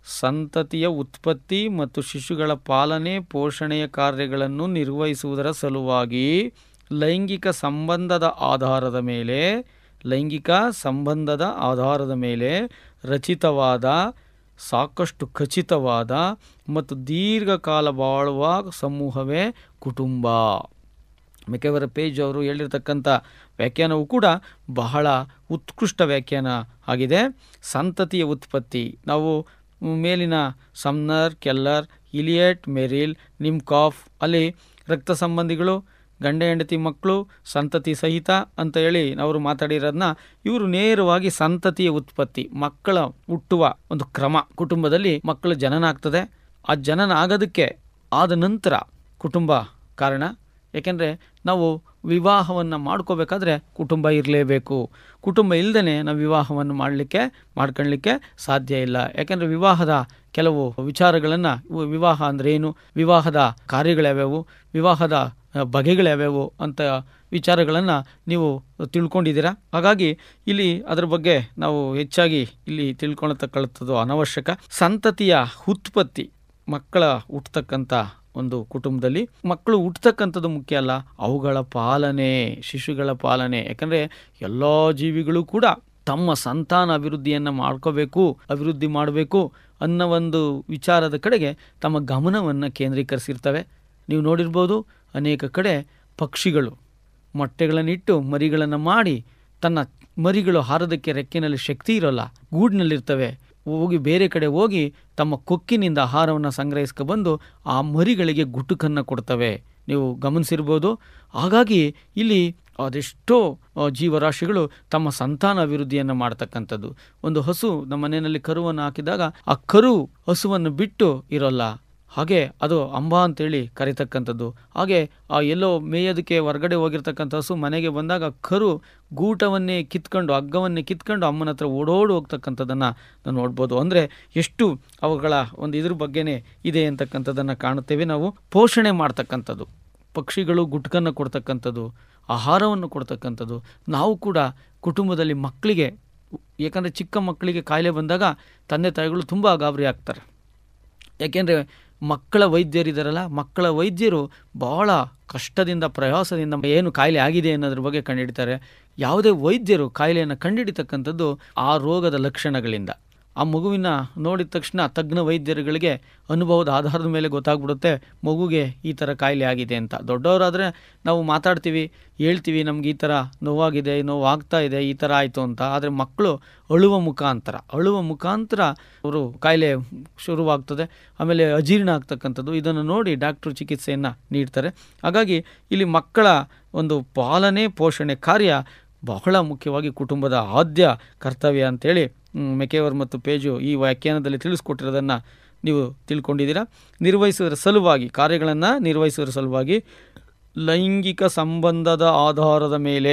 ಸಂತತಿಯ ಉತ್ಪತ್ತಿ ಮತ್ತು ಶಿಶುಗಳ ಪಾಲನೆ ಪೋಷಣೆಯ ಕಾರ್ಯಗಳನ್ನು ನಿರ್ವಹಿಸುವುದರ ಸಲುವಾಗಿ ಲೈಂಗಿಕ ಸಂಬಂಧದ ಆಧಾರದ ಮೇಲೆ ಲೈಂಗಿಕ ಸಂಬಂಧದ ಆಧಾರದ ಮೇಲೆ ರಚಿತವಾದ ಸಾಕಷ್ಟು ಖಚಿತವಾದ ಮತ್ತು ದೀರ್ಘಕಾಲ ಬಾಳುವ ಸಮೂಹವೇ ಕುಟುಂಬ ಮೆಕೆವರ ಪೇಜ್ ಅವರು ಹೇಳಿರ್ತಕ್ಕಂಥ ವ್ಯಾಖ್ಯಾನವು ಕೂಡ ಬಹಳ ಉತ್ಕೃಷ್ಟ ವ್ಯಾಖ್ಯಾನ ಆಗಿದೆ ಸಂತತಿಯ ಉತ್ಪತ್ತಿ ನಾವು ಮೇಲಿನ Sumner Keller Elliott Merrill Nimkoff ಅಲ್ಲಿ ರಕ್ತ ಸಂಬಂಧಿಗಳು ಗಂಡ ಹೆಂಡತಿ ಮಕ್ಕಳು ಸಂತತಿ ಸಹಿತ ಅಂತ ಹೇಳಿ ಅವರು ಮಾತಾಡಿರೋದನ್ನ ಇವರು ನೇರವಾಗಿ ಸಂತತಿಯ ಉತ್ಪತ್ತಿ ಮಕ್ಕಳ ಹುಟ್ಟುವ ಒಂದು ಕ್ರಮ ಕುಟುಂಬದಲ್ಲಿ ಮಕ್ಕಳು ಜನನ ಆಗ್ತದೆ ಆ ಜನನ ಆಗೋದಕ್ಕೆ ಆದ ನಂತರ ಕುಟುಂಬ ಕಾರಣ ಏಕೆಂದರೆ ನಾವು ವಿವಾಹವನ್ನು ಮಾಡ್ಕೋಬೇಕಾದ್ರೆ ಕುಟುಂಬ ಇರಲೇಬೇಕು ಕುಟುಂಬ ಇಲ್ಲದೇ ನಾವು ವಿವಾಹವನ್ನು ಮಾಡಲಿಕ್ಕೆ ಮಾಡ್ಕೊಳ್ಳಿಕ್ಕೆ ಸಾಧ್ಯ ಇಲ್ಲ ಯಾಕೆಂದರೆ ವಿವಾಹದ ಕೆಲವು ವಿಚಾರಗಳನ್ನು ವಿವಾಹ ಅಂದರೆ ಏನು ವಿವಾಹದ ಕಾರ್ಯಗಳ್ಯಾವ್ಯಾವು ವಿವಾಹದ ಆ, ಬಗೆಗಳ್ಯಾವ್ಯಾವು ಅಂತ ವಿಚಾರಗಳನ್ನು ನೀವು ತಿಳ್ಕೊಂಡಿದ್ದೀರಾ ಹಾಗಾಗಿ ಇಲ್ಲಿ ಅದರ ಬಗ್ಗೆ ನಾವು ಹೆಚ್ಚಾಗಿ ಇಲ್ಲಿ ತಿಳ್ಕೊಳತಕ್ಕಂಥದ್ದು ಅನವಶ್ಯಕ ಸಂತತಿಯ ಉತ್ಪತ್ತಿ ಮಕ್ಕಳ ಹುಟ್ಟತಕ್ಕಂಥ ಒಂದು ಕುಟುಂಬದಲ್ಲಿ ಮಕ್ಕಳು ಹುಟ್ಟತಕ್ಕಂಥದ್ದು ಮುಖ್ಯ ಅಲ್ಲ ಅವುಗಳ ಪಾಲನೆ ಶಿಶುಗಳ ಪಾಲನೆ ಯಾಕಂದರೆ ಎಲ್ಲ ಜೀವಿಗಳು ಕೂಡ ತಮ್ಮ ಸಂತಾನ ಅಭಿವೃದ್ಧಿಯನ್ನು ಮಾಡ್ಕೋಬೇಕು ಅಭಿವೃದ್ಧಿ ಮಾಡಬೇಕು ಅನ್ನೋ ಒಂದು ವಿಚಾರದ ಕಡೆಗೆ ತಮ್ಮ ಗಮನವನ್ನು ಕೇಂದ್ರೀಕರಿಸಿರ್ತವೆ ನೀವು ನೋಡಿರ್ಬೋದು ಅನೇಕ ಕಡೆ ಪಕ್ಷಿಗಳು ಮೊಟ್ಟೆಗಳನ್ನಿಟ್ಟು ಮರಿಗಳನ್ನು ಮಾಡಿ ತನ್ನ ಮರಿಗಳು ಹಾರೋದಕ್ಕೆ ರೆಕ್ಕೆನಲ್ಲಿ ಶಕ್ತಿ ಇರೋಲ್ಲ ಗೂಡಿನಲ್ಲಿರ್ತವೆ ಹೋಗಿ ಬೇರೆ ಕಡೆ ಹೋಗಿ ತಮ್ಮ ಕೊಕ್ಕಿನಿಂದ ಆಹಾರವನ್ನು ಸಂಗ್ರಹಿಸ್ಕೊ ಬಂದು ಆ ಮರಿಗಳಿಗೆ ಗುಟುಕನ್ನು ಕೊಡ್ತವೆ ನೀವು ಗಮನಿಸಿರ್ಬೋದು ಹಾಗಾಗಿ ಇಲ್ಲಿ ಅದೆಷ್ಟೋ ಆ, ಜೀವರಾಶಿಗಳು ತಮ್ಮ ಸಂತಾನ ಅಭಿವೃದ್ಧಿಯನ್ನು ಮಾಡ್ತಕ್ಕಂಥದ್ದು ಒಂದು ಹಸು ನಮ್ಮ ಮನೆಯಲ್ಲಿ ಕರುವನ್ನು ಹಾಕಿದಾಗ ಆ ಕರು ಹಸುವನ್ನು ಬಿಟ್ಟು ಇರೋಲ್ಲ ಹಾಗೆ ಅದು ಅಂಬ ಅಂತೇಳಿ ಕರಿತಕ್ಕಂಥದ್ದು ಹಾಗೆ ಆ ಎಲ್ಲೋ ಮೇಯೋದಕ್ಕೆ ಹೊರಗಡೆ ಹೋಗಿರ್ತಕ್ಕಂಥ ಹಸು ಮನೆಗೆ ಬಂದಾಗ ಕರು ಗೂಟವನ್ನೇ ಕಿತ್ಕೊಂಡು ಹಗ್ಗವನ್ನೇ ಕಿತ್ಕೊಂಡು ಅಮ್ಮನ ಹತ್ರ ಓಡೋಡಿ ಹೋಗ್ತಕ್ಕಂಥದ್ದನ್ನು ನಾವು ನೋಡ್ಬೋದು ಅಂದರೆ ಎಷ್ಟು ಅವುಗಳ ಒಂದು ಇದ್ರ ಬಗ್ಗೆನೇ ಇದೆ ಅಂತಕ್ಕಂಥದ್ದನ್ನು ಕಾಣುತ್ತೇವೆ ನಾವು ಪೋಷಣೆ ಮಾಡ್ತಕ್ಕಂಥದ್ದು ಪಕ್ಷಿಗಳು ಗುಟ್ಕನ್ನು ಕೊಡ್ತಕ್ಕಂಥದ್ದು ಆಹಾರವನ್ನು ಕೊಡ್ತಕ್ಕಂಥದ್ದು ನಾವು ಕೂಡ ಕುಟುಂಬದಲ್ಲಿ ಮಕ್ಕಳಿಗೆ ಯಾಕಂದರೆ ಚಿಕ್ಕ ಮಕ್ಕಳಿಗೆ ಕಾಯಿಲೆ ಬಂದಾಗ ತಂದೆ ತಾಯಿಗಳು ತುಂಬ ಗಾಬರಿ ಆಗ್ತಾರೆ ಯಾಕೆಂದರೆ ಮಕ್ಕಳ ವೈದ್ಯರಿದ್ದಾರಲ್ಲ ಮಕ್ಕಳ ವೈದ್ಯರು ಬಹಳ ಕಷ್ಟದಿಂದ ಪ್ರಯಾಸದಿಂದ ಏನು ಕಾಯಿಲೆ ಆಗಿದೆ ಅನ್ನೋದ್ರ ಬಗ್ಗೆ ಕಂಡುಹಿಡಿತಾರೆ ಯಾವುದೇ ವೈದ್ಯರು ಕಾಯಿಲೆಯನ್ನು ಕಂಡುಹಿಡಿತಕ್ಕಂಥದ್ದು ಆ ರೋಗದ ಲಕ್ಷಣಗಳಿಂದ ಆ ಮಗುವಿನ ನೋಡಿದ ತಕ್ಷಣ ತಜ್ಞ ವೈದ್ಯರುಗಳಿಗೆ ಅನುಭವದ ಆಧಾರದ ಮೇಲೆ ಗೊತ್ತಾಗ್ಬಿಡುತ್ತೆ ಮಗುಗೆ ಈ ಥರ ಕಾಯಿಲೆ ಆಗಿದೆ ಅಂತ ದೊಡ್ಡವರಾದರೆ ನಾವು ಮಾತಾಡ್ತೀವಿ ಹೇಳ್ತೀವಿ ನಮ್ಗೆ ಈ ಥರ ನೋವಾಗಿದೆ ನೋವಾಗ್ತಾ ಇದೆ ಈ ಥರ ಆಯಿತು ಅಂತ ಆದರೆ ಮಕ್ಕಳು ಅಳುವ ಮುಖಾಂತರ ಅಳುವ ಮುಖಾಂತರ ಅವರು ಕಾಯಿಲೆ ಶುರುವಾಗ್ತದೆ ಆಮೇಲೆ ಅಜೀರ್ಣ ಆಗ್ತಕ್ಕಂಥದ್ದು ಇದನ್ನು ನೋಡಿ ಡಾಕ್ಟ್ರು ಚಿಕಿತ್ಸೆಯನ್ನು ನೀಡ್ತಾರೆ ಹಾಗಾಗಿ ಇಲ್ಲಿ ಮಕ್ಕಳ ಒಂದು ಪಾಲನೆ ಪೋಷಣೆ ಕಾರ್ಯ ಬಹಳ ಮುಖ್ಯವಾಗಿ ಕುಟುಂಬದ ಆದ್ಯ ಕರ್ತವ್ಯ ಅಂತೇಳಿ ಮ್, ಮೆಕೆವರ್ ಮತ್ತು ಪೇಜು ಈ ವ್ಯಾಖ್ಯಾನದಲ್ಲಿ ತಿಳಿಸ್ಕೊಟ್ಟಿರೋದನ್ನು ನೀವು ತಿಳ್ಕೊಂಡಿದ್ದೀರಾ ನಿರ್ವಹಿಸುವುದರ ಸಲುವಾಗಿ ಕಾರ್ಯಗಳನ್ನು ನಿರ್ವಹಿಸುವುದರ ಸಲುವಾಗಿ ಲೈಂಗಿಕ ಸಂಬಂಧದ ಆಧಾರದ ಮೇಲೆ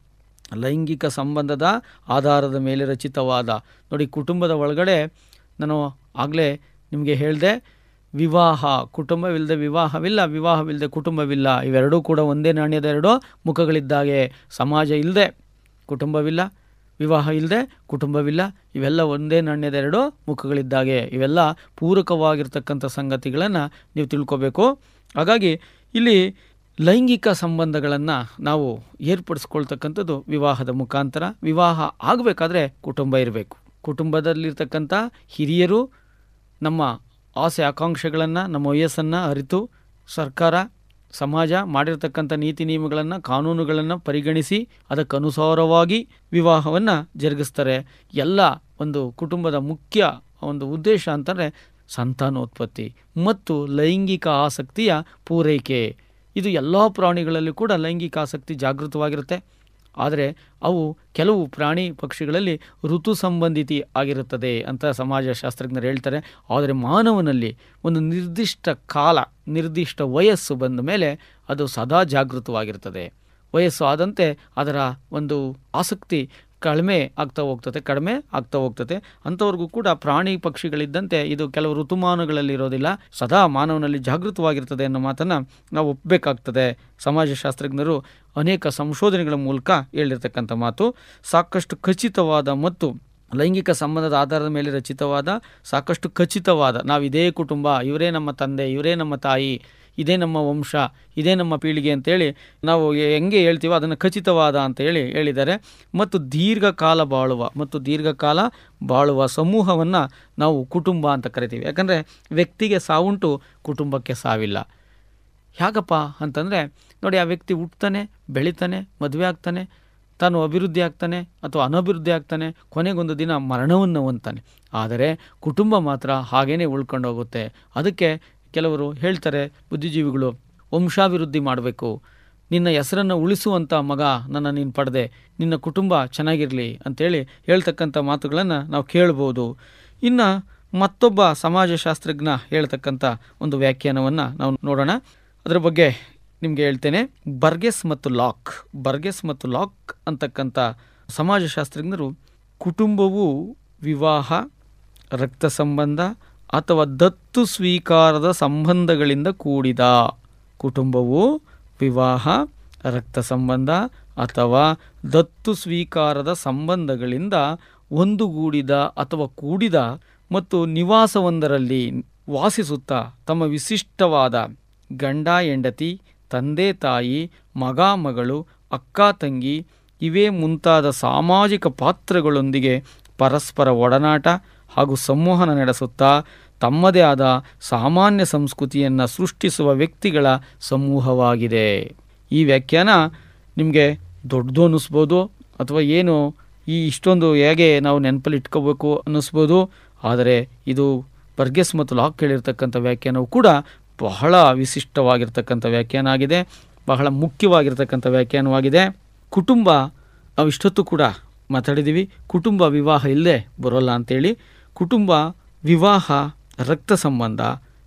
ಲೈಂಗಿಕ ಸಂಬಂಧದ ಆಧಾರದ ಮೇಲೆ ರಚಿತವಾದ ನೋಡಿ ಕುಟುಂಬದ ಒಳಗಡೆ ನಾನು ಆಗಲೇ ನಿಮಗೆ ಹೇಳಿದೆ ವಿವಾಹ ಕುಟುಂಬವಿಲ್ಲದೆ ವಿವಾಹವಿಲ್ಲ ವಿವಾಹವಿಲ್ಲದೆ ಕುಟುಂಬವಿಲ್ಲ ಇವೆರಡೂ ಕೂಡ ಒಂದೇ ನಾಣ್ಯದ ಎರಡು ಮುಖಗಳಿದ್ದಾಗೆ ಸಮಾಜ ಇಲ್ಲದೆ ಕುಟುಂಬವಿಲ್ಲ ವಿವಾಹ ಇಲ್ಲದೆ ಕುಟುಂಬವಿಲ್ಲ ಇವೆಲ್ಲ ಒಂದೇ ನಾಣ್ಯದ ಎರಡು ಮುಖಗಳಿದ್ದಾಗೆ ಇವೆಲ್ಲ ಪೂರಕವಾಗಿರ್ತಕ್ಕಂಥ ಸಂಗತಿಗಳನ್ನು ನೀವು ತಿಳ್ಕೋಬೇಕು ಹಾಗಾಗಿ ಇಲ್ಲಿ ಲೈಂಗಿಕ ಸಂಬಂಧಗಳನ್ನು ನಾವು ಏರ್ಪಡಿಸ್ಕೊಳ್ತಕ್ಕಂಥದ್ದು ವಿವಾಹದ ಮುಖಾಂತರ ವಿವಾಹ ಆಗಬೇಕಾದ್ರೆ ಕುಟುಂಬ ಇರಬೇಕು ಕುಟುಂಬದಲ್ಲಿರ್ತಕ್ಕಂಥ ಹಿರಿಯರು ನಮ್ಮ ಆಸೆ ಆಕಾಂಕ್ಷೆಗಳನ್ನು ನಮ್ಮ ವಯಸ್ಸನ್ನು ಅರಿತು ಸರ್ಕಾರ ಸಮಾಜ ಮಾಡಿರ್ತಕ್ಕಂಥ ನೀತಿ ನಿಯಮಗಳನ್ನು ಕಾನೂನುಗಳನ್ನು ಪರಿಗಣಿಸಿ ಅದಕ್ಕನುಸಾರವಾಗಿ ವಿವಾಹವನ್ನು ಜರುಗಿಸ್ತಾರೆ ಎಲ್ಲ ಒಂದು ಕುಟುಂಬದ ಮುಖ್ಯ ಒಂದು ಉದ್ದೇಶ ಅಂತಂದರೆ ಸಂತಾನೋತ್ಪತ್ತಿ ಮತ್ತು ಲೈಂಗಿಕ ಆಸಕ್ತಿಯ ಪೂರೈಕೆ ಇದು ಎಲ್ಲ ಪ್ರಾಣಿಗಳಲ್ಲಿ ಕೂಡ ಲೈಂಗಿಕ ಆಸಕ್ತಿ ಜಾಗೃತವಾಗಿರುತ್ತೆ ಆದರೆ ಅವು ಕೆಲವು ಪ್ರಾಣಿ ಪಕ್ಷಿಗಳಲ್ಲಿ ಋತು ಸಂಬಂಧಿತಿ ಆಗಿರುತ್ತದೆ ಅಂತ ಸಮಾಜಶಾಸ್ತ್ರಜ್ಞರು ಹೇಳ್ತಾರೆ ಆದರೆ ಮಾನವನಲ್ಲಿ ಒಂದು ನಿರ್ದಿಷ್ಟ ಕಾಲ ನಿರ್ದಿಷ್ಟ ವಯಸ್ಸು ಬಂದ ಮೇಲೆ ಅದು ಸದಾ ಜಾಗೃತವಾಗಿರ್ತದೆ ವಯಸ್ಸು ಆದಂತೆ ಅದರ ಒಂದು ಆಸಕ್ತಿ ಕಡಿಮೆ ಆಗ್ತಾ ಹೋಗ್ತದೆ ಕಡಿಮೆ ಆಗ್ತಾ ಹೋಗ್ತದೆ ಅಂಥವ್ರಿಗೂ ಕೂಡ ಪ್ರಾಣಿ ಪಕ್ಷಿಗಳಿದ್ದಂತೆ ಇದು ಕೆಲವು ಋತುಮಾನಗಳಲ್ಲಿ ಇರೋದಿಲ್ಲ ಸದಾ ಮಾನವನಲ್ಲಿ ಜಾಗೃತವಾಗಿರ್ತದೆ ಅನ್ನೋ ಮಾತನ್ನು ನಾವು ಒಪ್ಪಬೇಕಾಗ್ತದೆ ಸಮಾಜಶಾಸ್ತ್ರಜ್ಞರು ಅನೇಕ ಸಂಶೋಧನೆಗಳ ಮೂಲಕ ಹೇಳಿರ್ತಕ್ಕಂಥ ಮಾತು ಸಾಕಷ್ಟು ಖಚಿತವಾದ ಮತ್ತು ಲೈಂಗಿಕ ಸಂಬಂಧದ ಆಧಾರದ ಮೇಲೆ ರಚಿತವಾದ ಸಾಕಷ್ಟು ಖಚಿತವಾದ ನಾವು ಇದೇ ಕುಟುಂಬ ಇವರೇ ನಮ್ಮ ತಂದೆ ಇವರೇ ನಮ್ಮ ತಾಯಿ ಇದೇ ನಮ್ಮ ವಂಶ ಇದೇ ನಮ್ಮ ಪೀಳಿಗೆ ಅಂತೇಳಿ ನಾವು ಹೆಂಗೆ ಹೇಳ್ತೀವೋ ಅದನ್ನು ಖಚಿತವಾದ ಅಂತ ಹೇಳಿ ಹೇಳಿದ್ದಾರೆ ಮತ್ತು ದೀರ್ಘಕಾಲ ಬಾಳುವ ಮತ್ತು ದೀರ್ಘಕಾಲ ಬಾಳುವ ಸಮೂಹವನ್ನು ನಾವು ಕುಟುಂಬ ಅಂತ ಕರಿತೀವಿ ಯಾಕಂದರೆ ವ್ಯಕ್ತಿಗೆ ಸಾವುಂಟು ಕುಟುಂಬಕ್ಕೆ ಸಾವಿಲ್ಲ ಯಾಕಪ್ಪ ಅಂತಂದರೆ ನೋಡಿ ಆ ವ್ಯಕ್ತಿ ಹುಟ್ತಾನೆ ಬೆಳಿತಾನೆ ಮದುವೆ ಆಗ್ತಾನೆ ತಾನು ಅಭಿವೃದ್ಧಿ ಆಗ್ತಾನೆ ಅಥವಾ ಅನಭಿವೃದ್ಧಿ ಆಗ್ತಾನೆ ಕೊನೆಗೊಂದು ದಿನ ಮರಣವನ್ನು ಹೊಂದ್ತಾನೆ ಆದರೆ ಕುಟುಂಬ ಮಾತ್ರ ಹಾಗೇನೆ ಉಳ್ಕೊಂಡು ಹೋಗುತ್ತೆ ಅದಕ್ಕೆ ಕೆಲವರು ಹೇಳ್ತಾರೆ ಬುದ್ಧಿಜೀವಿಗಳು ವಂಶಾಭಿವೃದ್ಧಿ ಮಾಡಬೇಕು ನಿನ್ನ ಹೆಸರನ್ನು ಉಳಿಸುವಂಥ ಮಗ ನನ್ನ ನೀನು ಪಡೆದೆ ನಿನ್ನ ಕುಟುಂಬ ಚೆನ್ನಾಗಿರಲಿ ಅಂತೇಳಿ ಹೇಳ್ತಕ್ಕಂಥ ಮಾತುಗಳನ್ನು ನಾವು ಕೇಳ್ಬೋದು ಇನ್ನು ಮತ್ತೊಬ್ಬ ಸಮಾಜಶಾಸ್ತ್ರಜ್ಞ ಹೇಳ್ತಕ್ಕಂಥ ಒಂದು ವ್ಯಾಖ್ಯಾನವನ್ನು ನಾವು ನೋಡೋಣ ಅದರ ಬಗ್ಗೆ ನಿಮಗೆ ಹೇಳ್ತೇನೆ ಬರ್ಗೆಸ್ ಮತ್ತು ಲಾಕ್ ಬರ್ಗೆಸ್ ಮತ್ತು ಲಾಕ್ ಅಂತಕ್ಕಂಥ ಸಮಾಜಶಾಸ್ತ್ರಜ್ಞರು ಕುಟುಂಬವು ವಿವಾಹ ರಕ್ತ ಸಂಬಂಧ ಅಥವಾ ದತ್ತು ಸ್ವೀಕಾರದ ಸಂಬಂಧಗಳಿಂದ ಕೂಡಿದ ಕುಟುಂಬವು ವಿವಾಹ ರಕ್ತ ಸಂಬಂಧ ಅಥವಾ ದತ್ತು ಸ್ವೀಕಾರದ ಸಂಬಂಧಗಳಿಂದ ಒಂದುಗೂಡಿದ ಅಥವಾ ಕೂಡಿದ ಮತ್ತು ನಿವಾಸವೊಂದರಲ್ಲಿ ವಾಸಿಸುತ್ತಾ ತಮ್ಮ ವಿಶಿಷ್ಟವಾದ ಗಂಡ ಹೆಂಡತಿ ತಂದೆ ತಾಯಿ ಮಗ ಮಗಳು ಅಕ್ಕ ತಂಗಿ ಇವೇ ಮುಂತಾದ ಸಾಮಾಜಿಕ ಪಾತ್ರಗಳೊಂದಿಗೆ ಪರಸ್ಪರ ಒಡನಾಟ ಹಾಗೂ ಸಂವಹನ ನಡೆಸುತ್ತಾ ತಮ್ಮದೇ ಆದ ಸಾಮಾನ್ಯ ಸಂಸ್ಕೃತಿಯನ್ನು ಸೃಷ್ಟಿಸುವ ವ್ಯಕ್ತಿಗಳ ಸಮೂಹವಾಗಿದೆ ಈ ವ್ಯಾಖ್ಯಾನ ನಿಮಗೆ ದೊಡ್ಡದು ಅನ್ನಿಸ್ಬೋದು ಅಥವಾ ಏನು ಈ ಇಷ್ಟೊಂದು ಹೇಗೆ ನಾವು ನೆನಪಲ್ಲಿ ಇಟ್ಕೋಬೇಕು ಅನ್ನಿಸ್ಬೋದು ಆದರೆ ಇದು ಬರ್ಗೆಸ್ ಮತ್ತು ಲಾಕ್ ಹೇಳಿರ್ತಕ್ಕಂಥ ವ್ಯಾಖ್ಯಾನವು ಕೂಡ ಬಹಳ ವಿಶಿಷ್ಟವಾಗಿರ್ತಕ್ಕಂಥ ವ್ಯಾಖ್ಯಾನ ಆಗಿದೆ ಬಹಳ ಮುಖ್ಯವಾಗಿರ್ತಕ್ಕಂಥ ವ್ಯಾಖ್ಯಾನವಾಗಿದೆ ಕುಟುಂಬ ನಾವು ಇಷ್ಟೊತ್ತು ಕೂಡ ಮಾತಾಡಿದ್ದೀವಿ ಕುಟುಂಬ ವಿವಾಹ ಇಲ್ಲದೆ ಬರೋಲ್ಲ ಅಂತೇಳಿ ಕುಟುಂಬ ವಿವಾಹ ರಕ್ತ ಸಂಬಂಧ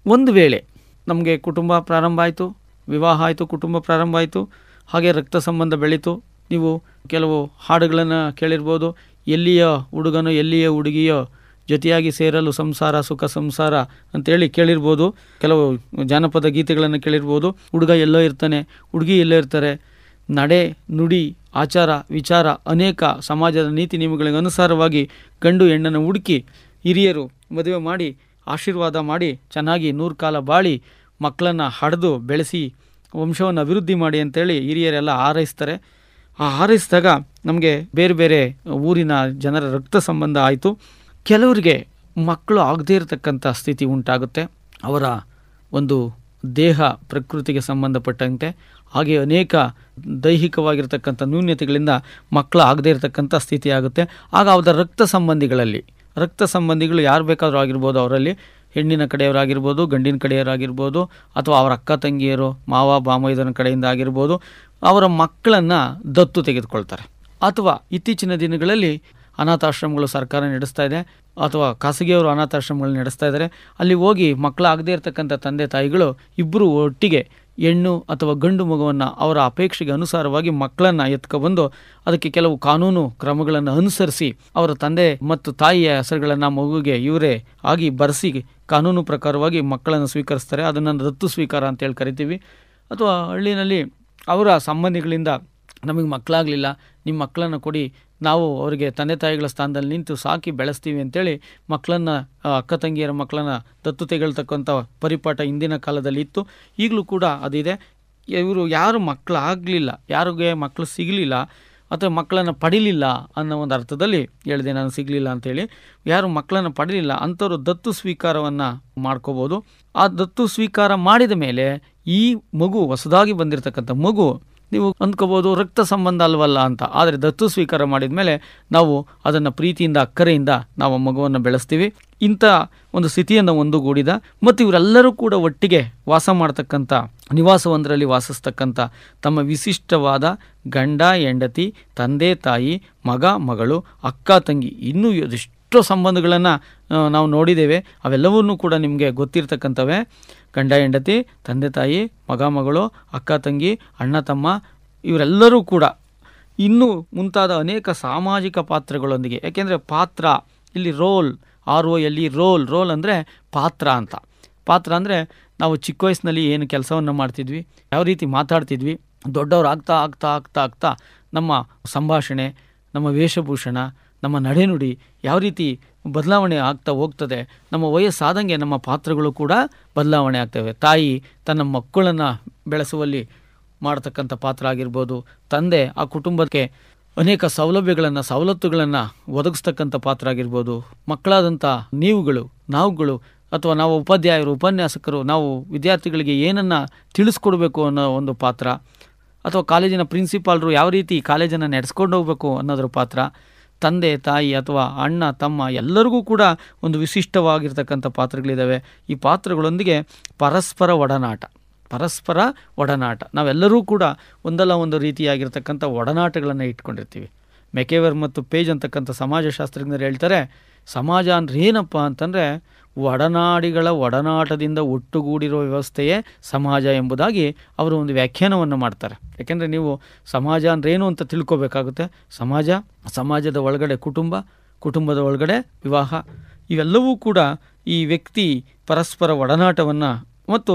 ಒಂದು ವೇಳೆ ನಮಗೆ ಕುಟುಂಬ ಪ್ರಾರಂಭ ಆಯಿತು ವಿವಾಹ ಆಯಿತು ಕುಟುಂಬ ಪ್ರಾರಂಭ ಆಯಿತು ಹಾಗೆ ರಕ್ತ ಸಂಬಂಧ ಬೆಳೀತು ನೀವು ಕೆಲವು ಹಾಡುಗಳನ್ನು ಕೇಳಿರ್ಬೋದು ಎಲ್ಲಿಯ ಹುಡುಗನೋ ಎಲ್ಲಿಯ ಹುಡುಗಿಯೋ ಜೊತೆಯಾಗಿ ಸೇರಲು ಸಂಸಾರ ಸುಖ ಸಂಸಾರ ಅಂತೇಳಿ ಕೇಳಿರ್ಬೋದು ಕೆಲವು ಜಾನಪದ ಗೀತೆಗಳನ್ನು ಕೇಳಿರ್ಬೋದು ಹುಡುಗ ಎಲ್ಲೋ ಇರ್ತಾನೆ ಹುಡುಗಿ ಎಲ್ಲೋ ಇರ್ತಾರೆ ನಡೆ ನುಡಿ ಆಚಾರ ವಿಚಾರ ಅನೇಕ ಸಮಾಜದ ನೀತಿ ನಿಯಮಗಳಿಗೆ ಅನುಸಾರವಾಗಿ ಗಂಡು ಹೆಣ್ಣನ್ನು ಹುಡುಕಿ ಹಿರಿಯರು ಮದುವೆ ಮಾಡಿ ಆಶೀರ್ವಾದ ಮಾಡಿ ಚೆನ್ನಾಗಿ ನೂರು ಕಾಲ ಬಾಳಿ ಮಕ್ಕಳನ್ನು ಹಡೆದು ಬೆಳೆಸಿ ವಂಶವನ್ನು ಅಭಿವೃದ್ಧಿ ಮಾಡಿ ಅಂತೇಳಿ ಹಿರಿಯರೆಲ್ಲ ಹಾರೈಸ್ತಾರೆ ಆ ಹಾರೈಸಿದಾಗ ನಮಗೆ ಬೇರೆ ಬೇರೆ ಊರಿನ ಜನರ ರಕ್ತ ಸಂಬಂಧ ಆಯಿತು ಕೆಲವರಿಗೆ ಮಕ್ಕಳು ಆಗದೇ ಇರತಕ್ಕಂಥ ಸ್ಥಿತಿ ಉಂಟಾಗುತ್ತೆ ಅವರ ಒಂದು ದೇಹ ಪ್ರಕೃತಿಗೆ ಸಂಬಂಧಪಟ್ಟಂತೆ ಹಾಗೆ ಅನೇಕ ದೈಹಿಕವಾಗಿರ್ತಕ್ಕಂಥ ನ್ಯೂನ್ಯತೆಗಳಿಂದ ಮಕ್ಕಳು ಆಗದೇ ಇರತಕ್ಕಂಥ ಸ್ಥಿತಿ ಆಗುತ್ತೆ ಆಗ ಅವರ ರಕ್ತ ಸಂಬಂಧಿಗಳಲ್ಲಿ ರಕ್ತ ಸಂಬಂಧಿಗಳು ಯಾರು ಬೇಕಾದರೂ ಆಗಿರ್ಬೋದು ಅವರಲ್ಲಿ ಹೆಣ್ಣಿನ ಕಡೆಯವರಾಗಿರ್ಬೋದು ಗಂಡಿನ ಕಡೆಯವರಾಗಿರ್ಬೋದು ಅಥವಾ ಅವರ ಅಕ್ಕ ತಂಗಿಯರು ಮಾವ ಬಾಮೈದನ ಕಡೆಯಿಂದ ಆಗಿರ್ಬೋದು ಅವರ ಮಕ್ಕಳನ್ನು ದತ್ತು ತೆಗೆದುಕೊಳ್ತಾರೆ ಅಥವಾ ಇತ್ತೀಚಿನ ದಿನಗಳಲ್ಲಿ ಅನಾಥಾಶ್ರಮಗಳು ಸರ್ಕಾರ ನಡೆಸ್ತಾ ಇದೆ ಅಥವಾ ಖಾಸಗಿಯವರು ಅನಾಥಾಶ್ರಮಗಳು ನಡೆಸ್ತಾ ಇದ್ದಾರೆ ಅಲ್ಲಿ ಹೋಗಿ ಮಕ್ಕಳಾಗದೇ ಇರತಕ್ಕಂಥ ತಂದೆ ತಾಯಿಗಳು ಇಬ್ಬರು ಒಟ್ಟಿಗೆ ಹೆಣ್ಣು ಅಥವಾ ಗಂಡು ಮಗುವನ್ನು ಅವರ ಅಪೇಕ್ಷೆಗೆ ಅನುಸಾರವಾಗಿ ಮಕ್ಕಳನ್ನು ಎತ್ಕೊಬಂದು ಅದಕ್ಕೆ ಕೆಲವು ಕಾನೂನು ಕ್ರಮಗಳನ್ನು ಅನುಸರಿಸಿ ಅವರ ತಂದೆ ಮತ್ತು ತಾಯಿಯ ಹೆಸರುಗಳನ್ನು ಮಗುವಿಗೆ ಇವರೇ ಆಗಿ ಬರೆಸಿ ಕಾನೂನು ಪ್ರಕಾರವಾಗಿ ಮಕ್ಕಳನ್ನು ಸ್ವೀಕರಿಸ್ತಾರೆ ಅದನ್ನು ದತ್ತು ಸ್ವೀಕಾರ ಅಂತೇಳಿ ಕರಿತೀವಿ ಅಥವಾ ಹಳ್ಳಿನಲ್ಲಿ ಅವರ ಸಂಬಂಧಿಗಳಿಂದ ನಮಗೆ ಮಕ್ಕಳಾಗಲಿಲ್ಲ ನಿಮ್ಮ ಮಕ್ಕಳನ್ನು ಕೊಡಿ ನಾವು ಅವರಿಗೆ ತಂದೆ ತಾಯಿಗಳ ಸ್ಥಾನದಲ್ಲಿ ನಿಂತು ಸಾಕಿ ಬೆಳೆಸ್ತೀವಿ ಅಂತೇಳಿ ಮಕ್ಕಳನ್ನು ಅಕ್ಕ ತಂಗಿಯರ ಮಕ್ಕಳನ್ನು ದತ್ತು ತೆಗೊಳ್ತಕ್ಕಂಥ ಪರಿಪಾಠ ಇಂದಿನ ಕಾಲದಲ್ಲಿ ಇತ್ತು ಈಗಲೂ ಕೂಡ ಅದಿದೆ ಇವರು ಯಾರು ಮಕ್ಕಳಾಗಲಿಲ್ಲ ಯಾರಿಗೆ ಮಕ್ಕಳು ಸಿಗಲಿಲ್ಲ ಅಥವಾ ಮಕ್ಕಳನ್ನು ಪಡಿಲಿಲ್ಲ ಅನ್ನೋ ಒಂದು ಅರ್ಥದಲ್ಲಿ ಹೇಳಿದೆ ನಾನು ಸಿಗಲಿಲ್ಲ ಅಂತೇಳಿ ಯಾರು ಮಕ್ಕಳನ್ನು ಪಡೀಲಿಲ್ಲ ಅಂಥವ್ರು ದತ್ತು ಸ್ವೀಕಾರವನ್ನು ಮಾಡ್ಕೋಬೋದು ಆ ದತ್ತು ಸ್ವೀಕಾರ ಮಾಡಿದ ಮೇಲೆ ಈ ಮಗು ಹೊಸದಾಗಿ ಬಂದಿರತಕ್ಕಂಥ ಮಗು ನೀವು ಅಂದ್ಕೋಬೋದು ರಕ್ತ ಸಂಬಂಧ ಅಲ್ವಲ್ಲ ಅಂತ ಆದರೆ ದತ್ತು ಸ್ವೀಕಾರ ಮಾಡಿದ ಮೇಲೆ ನಾವು ಅದನ್ನು ಪ್ರೀತಿಯಿಂದ ಅಕ್ಕರೆಯಿಂದ ನಾವು ಆ ಮಗುವನ್ನು ಬೆಳೆಸ್ತೀವಿ ಇಂಥ ಒಂದು ಸ್ಥಿತಿಯನ್ನು ಒಂದುಗೂಡಿದ ಮತ್ತು ಇವರೆಲ್ಲರೂ ಕೂಡ ಒಟ್ಟಿಗೆ ವಾಸ ಮಾಡ್ತಕ್ಕಂಥ ನಿವಾಸವೊಂದರಲ್ಲಿ ವಾಸಿಸ್ತಕ್ಕಂಥ ತಮ್ಮ ವಿಶಿಷ್ಟವಾದ ಗಂಡ ಹೆಂಡತಿ ತಂದೆ ತಾಯಿ ಮಗ ಮಗಳು ಅಕ್ಕ ತಂಗಿ ಇನ್ನೂ ಎಷ್ಟೋ ಸಂಬಂಧಗಳನ್ನು ನಾವು ನೋಡಿದ್ದೇವೆ ಅವೆಲ್ಲವನ್ನೂ ಕೂಡ ನಿಮಗೆ ಗೊತ್ತಿರ್ತಕ್ಕಂಥವೇ ಗಂಡ ಹೆಂಡತಿ ತಂದೆ ತಾಯಿ ಮಗ ಮಗಳು ಅಕ್ಕ ತಂಗಿ ಅಣ್ಣ ತಮ್ಮ ಇವರೆಲ್ಲರೂ ಕೂಡ ಇನ್ನೂ ಮುಂತಾದ ಅನೇಕ ಸಾಮಾಜಿಕ ಪಾತ್ರಗಳೊಂದಿಗೆ ಯಾಕೆಂದರೆ ಪಾತ್ರ ಇಲ್ಲಿ role R O L E role role ಅಂದರೆ ಪಾತ್ರ ಅಂತ ಪಾತ್ರ ಅಂದರೆ ನಾವು ಚಿಕ್ಕ ವಯಸ್ಸಿನಲ್ಲಿ ಏನು ಕೆಲಸವನ್ನು ಮಾಡ್ತಿದ್ವಿ ಯಾವ ರೀತಿ ಮಾತಾಡ್ತಿದ್ವಿ ದೊಡ್ಡವ್ರು ಆಗ್ತಾ ಆಗ್ತಾ ಆಗ್ತಾ ಆಗ್ತಾ ನಮ್ಮ ಸಂಭಾಷಣೆ ನಮ್ಮ ವೇಷಭೂಷಣ ನಮ್ಮ ನಡೆನುಡಿ ಯಾವ ರೀತಿ ಬದಲಾವಣೆ ಆಗ್ತಾ ಹೋಗ್ತದೆ ನಮ್ಮ ವಯಸ್ಸಾದಂಗೆ ನಮ್ಮ ಪಾತ್ರಗಳು ಕೂಡ ಬದಲಾವಣೆ ಆಗ್ತವೆ ತಾಯಿ ತನ್ನ ಮಕ್ಕಳನ್ನು ಬೆಳೆಸುವಲ್ಲಿ ಮಾಡತಕ್ಕಂಥ ಪಾತ್ರ ಆಗಿರ್ಬೋದು ತಂದೆ ಆ ಕುಟುಂಬಕ್ಕೆ ಅನೇಕ ಸೌಲಭ್ಯಗಳನ್ನು ಸವಲತ್ತುಗಳನ್ನು ಒದಗಿಸ್ತಕ್ಕಂಥ ಪಾತ್ರ ಆಗಿರ್ಬೋದು ಮಕ್ಕಳಾದಂಥ ನೀವುಗಳು ನಾವುಗಳು ಅಥವಾ ನಾವು ಉಪಾಧ್ಯಾಯರು ಉಪನ್ಯಾಸಕರು ನಾವು ವಿದ್ಯಾರ್ಥಿಗಳಿಗೆ ಏನನ್ನು ತಿಳಿಸ್ಕೊಡ್ಬೇಕು ಅನ್ನೋ ಒಂದು ಪಾತ್ರ ಅಥವಾ ಕಾಲೇಜಿನ ಪ್ರಿನ್ಸಿಪಾಲ್ರು ಯಾವ ರೀತಿ ಕಾಲೇಜನ್ನು ನಡೆಸ್ಕೊಂಡು ಹೋಗಬೇಕು ಅನ್ನೋದ್ರ ಪಾತ್ರ ತಂದೆ ತಾಯಿ ಅಥವಾ ಅಣ್ಣ ತಮ್ಮ ಎಲ್ಲರಿಗೂ ಕೂಡ ಒಂದು ವಿಶಿಷ್ಟವಾಗಿರ್ತಕ್ಕಂಥ ಪಾತ್ರಗಳಿದ್ದಾವೆ ಈ ಪಾತ್ರಗಳೊಂದಿಗೆ ಪರಸ್ಪರ ಒಡನಾಟ ಪರಸ್ಪರ ಒಡನಾಟ ನಾವೆಲ್ಲರೂ ಕೂಡ ಒಂದಲ್ಲ ಒಂದು ರೀತಿಯಾಗಿರ್ತಕ್ಕಂಥ ಒಡನಾಟಗಳನ್ನು ಇಟ್ಕೊಂಡಿರ್ತೀವಿ ಮೆಕೆವರ್ ಮತ್ತು ಪೇಜ್ ಅಂತಕ್ಕಂಥ ಸಮಾಜಶಾಸ್ತ್ರಜ್ಞರು ಹೇಳ್ತಾರೆ ಸಮಾಜ ಅಂದ್ರೆ ಏನಪ್ಪ ಅಂತಂದರೆ ಒಡನಾಡಿಗಳ ಒಡನಾಟದಿಂದ ಒಟ್ಟುಗೂಡಿರೋ ವ್ಯವಸ್ಥೆಯೇ ಸಮಾಜ ಎಂಬುದಾಗಿ ಅವರು ಒಂದು ವ್ಯಾಖ್ಯಾನವನ್ನು ಮಾಡ್ತಾರೆ ಯಾಕೆಂದರೆ ನೀವು ಸಮಾಜ ಅಂದ್ರೇನು ಅಂತ ತಿಳ್ಕೊಬೇಕಾಗುತ್ತೆ ಸಮಾಜ ಸಮಾಜದ ಒಳಗಡೆ ಕುಟುಂಬ ಕುಟುಂಬದ ಒಳಗಡೆ ವಿವಾಹ ಇವೆಲ್ಲವೂ ಕೂಡ ಈ ವ್ಯಕ್ತಿ ಪರಸ್ಪರ ಒಡನಾಟವನ್ನು ಮತ್ತು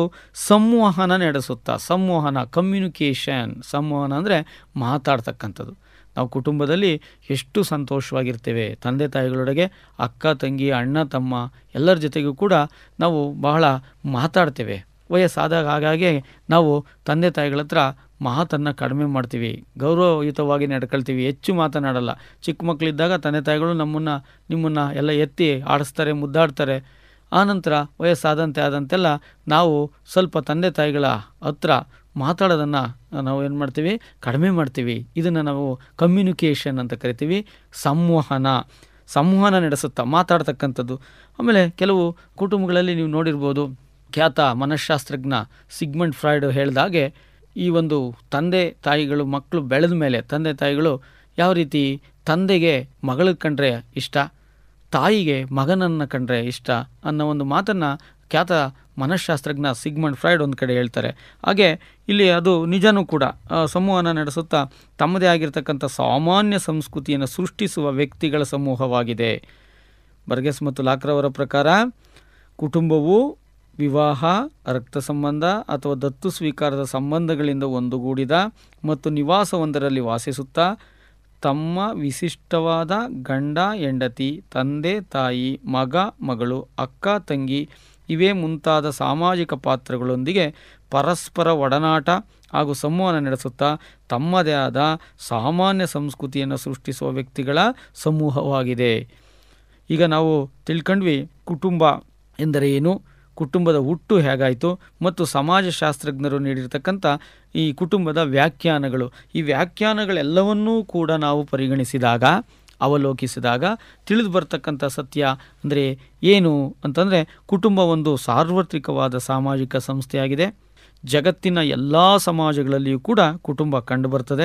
ಸಂವಹನ ನಡೆಸುತ್ತಾ ಸಂವಹನ ಕಮ್ಯುನಿಕೇಷನ್ ಸಂವಹನ ಅಂದರೆ ಮಾತಾಡ್ತಕ್ಕಂಥದ್ದು ನಾವು ಕುಟುಂಬದಲ್ಲಿ ಎಷ್ಟು ಸಂತೋಷವಾಗಿರ್ತೇವೆ ತಂದೆ ತಾಯಿಗಳೊಳಗೆ ಅಕ್ಕ ತಂಗಿ ಅಣ್ಣ ತಮ್ಮ ಎಲ್ಲರ ಜೊತೆಗೂ ಕೂಡ ನಾವು ಬಹಳ ಮಾತಾಡ್ತೇವೆ ವಯಸ್ಸಾದಾಗ ಹಾಗಾಗಿ ನಾವು ತಂದೆ ತಾಯಿಗಳ ಹತ್ರ ಮಾತನ್ನು ಕಡಿಮೆ ಮಾಡ್ತೀವಿ ಗೌರವಯುತವಾಗಿ ನಡ್ಕೊಳ್ತೀವಿ ಹೆಚ್ಚು ಮಾತನಾಡಲ್ಲ ಚಿಕ್ಕ ಮಕ್ಕಳಿದ್ದಾಗ ತಂದೆ ತಾಯಿಗಳು ನಮ್ಮನ್ನು ನಿಮ್ಮನ್ನು ಎಲ್ಲ ಎತ್ತಿ ಆಡಿಸ್ತಾರೆ ಮುದ್ದಾಡ್ತಾರೆ ಆನಂತರ ವಯಸ್ಸಾದಂತೆ ಆದಂತೆಲ್ಲ ನಾವು ಸ್ವಲ್ಪ ತಂದೆ ತಾಯಿಗಳ ಹತ್ರ ಮಾತಾಡೋದನ್ನು ನಾವು ಏನು ಮಾಡ್ತೀವಿ ಕಡಿಮೆ ಮಾಡ್ತೀವಿ ಇದನ್ನು ನಾವು ಕಮ್ಯುನಿಕೇಷನ್ ಅಂತ ಕರಿತೀವಿ ಸಂವಹನ ಸಂವಹನ ನಡೆಸುತ್ತಾ ಮಾತಾಡ್ತಕ್ಕಂಥದ್ದು ಆಮೇಲೆ ಕೆಲವು ಕುಟುಂಬಗಳಲ್ಲಿ ನೀವು ನೋಡಿರ್ಬೋದು ಖ್ಯಾತ ಮನಃಶಾಸ್ತ್ರಜ್ಞ ಸಿಗ್ಮಂಡ್ ಫ್ರಾಯ್ಡ್ ಹೇಳಿದಾಗೆ ಈ ಒಂದು ತಂದೆ ತಾಯಿಗಳು ಮಕ್ಕಳು ಬೆಳೆದ ಮೇಲೆ ತಂದೆ ತಾಯಿಗಳು ಯಾವ ರೀತಿ ತಂದೆಗೆ ಮಗಳಿಗೆ ಕಂಡ್ರೆ ಇಷ್ಟ ತಾಯಿಗೆ ಮಗನನ್ನು ಕಂಡ್ರೆ ಇಷ್ಟ ಅನ್ನೋ ಒಂದು ಮಾತನ್ನು ಖ್ಯಾತ ಮನಃಶಾಸ್ತ್ರಜ್ಞ ಸಿಗ್ಮಂಡ್ ಫ್ರೈಡ್ ಒಂದು ಕಡೆ ಹೇಳ್ತಾರೆ ಹಾಗೆ ಇಲ್ಲಿ ಅದು ನಿಜನೂ ಕೂಡ ಆ, ಸಮೂಹನ ನಡೆಸುತ್ತಾ ತಮ್ಮದೇ ಆಗಿರತಕ್ಕಂಥ ಸಾಮಾನ್ಯ ಸಂಸ್ಕೃತಿಯನ್ನು ಸೃಷ್ಟಿಸುವ ವ್ಯಕ್ತಿಗಳ ಸಮೂಹವಾಗಿದೆ ಬರ್ಗೆಸ್ ಮತ್ತು ಲಾಕ್ರವರ ಪ್ರಕಾರ ಕುಟುಂಬವು ವಿವಾಹ ರಕ್ತ ಸಂಬಂಧ ಅಥವಾ ದತ್ತು ಸ್ವೀಕಾರದ ಸಂಬಂಧಗಳಿಂದ ಒಂದುಗೂಡಿದ ಮತ್ತು ನಿವಾಸವೊಂದರಲ್ಲಿ ವಾಸಿಸುತ್ತಾ ತಮ್ಮ ವಿಶಿಷ್ಟವಾದ ಗಂಡ ಹೆಂಡತಿ ತಂದೆ ತಾಯಿ ಮಗ ಮಗಳು ಅಕ್ಕ ತಂಗಿ ಇವೇ ಮುಂತಾದ ಸಾಮಾಜಿಕ ಪಾತ್ರಗಳೊಂದಿಗೆ ಪರಸ್ಪರ ಒಡನಾಟ ಹಾಗೂ ಸಂವಹನ ನಡೆಸುತ್ತಾ ತಮ್ಮದೇ ಆದ ಸಾಮಾನ್ಯ ಸಂಸ್ಕೃತಿಯನ್ನು ಸೃಷ್ಟಿಸುವ ವ್ಯಕ್ತಿಗಳ ಸಮೂಹವಾಗಿದೆ ಈಗ ನಾವು ತಿಳ್ಕೊಂಡ್ವಿ ಕುಟುಂಬ ಎಂದರೆ ಏನು ಕುಟುಂಬದ ಹುಟ್ಟು ಹೇಗಾಯಿತು ಮತ್ತು ಸಮಾಜಶಾಸ್ತ್ರಜ್ಞರು ನೀಡಿರ್ತಕ್ಕಂಥ ಈ ಕುಟುಂಬದ ವ್ಯಾಖ್ಯಾನಗಳು ಈ ವ್ಯಾಖ್ಯಾನಗಳೆಲ್ಲವನ್ನೂ ಕೂಡ ನಾವು ಪರಿಗಣಿಸಿದಾಗ ಅವಲೋಕಿಸಿದಾಗ ತಿಳಿದು ಬರ್ತಕ್ಕಂಥ ಸತ್ಯ ಅಂದರೆ ಏನು ಅಂತಂದರೆ ಕುಟುಂಬ ಒಂದು ಸಾರ್ವತ್ರಿಕವಾದ ಸಾಮಾಜಿಕ ಸಂಸ್ಥೆಯಾಗಿದೆ ಜಗತ್ತಿನ ಎಲ್ಲ ಸಮಾಜಗಳಲ್ಲಿಯೂ ಕೂಡ ಕುಟುಂಬ ಕಂಡುಬರ್ತದೆ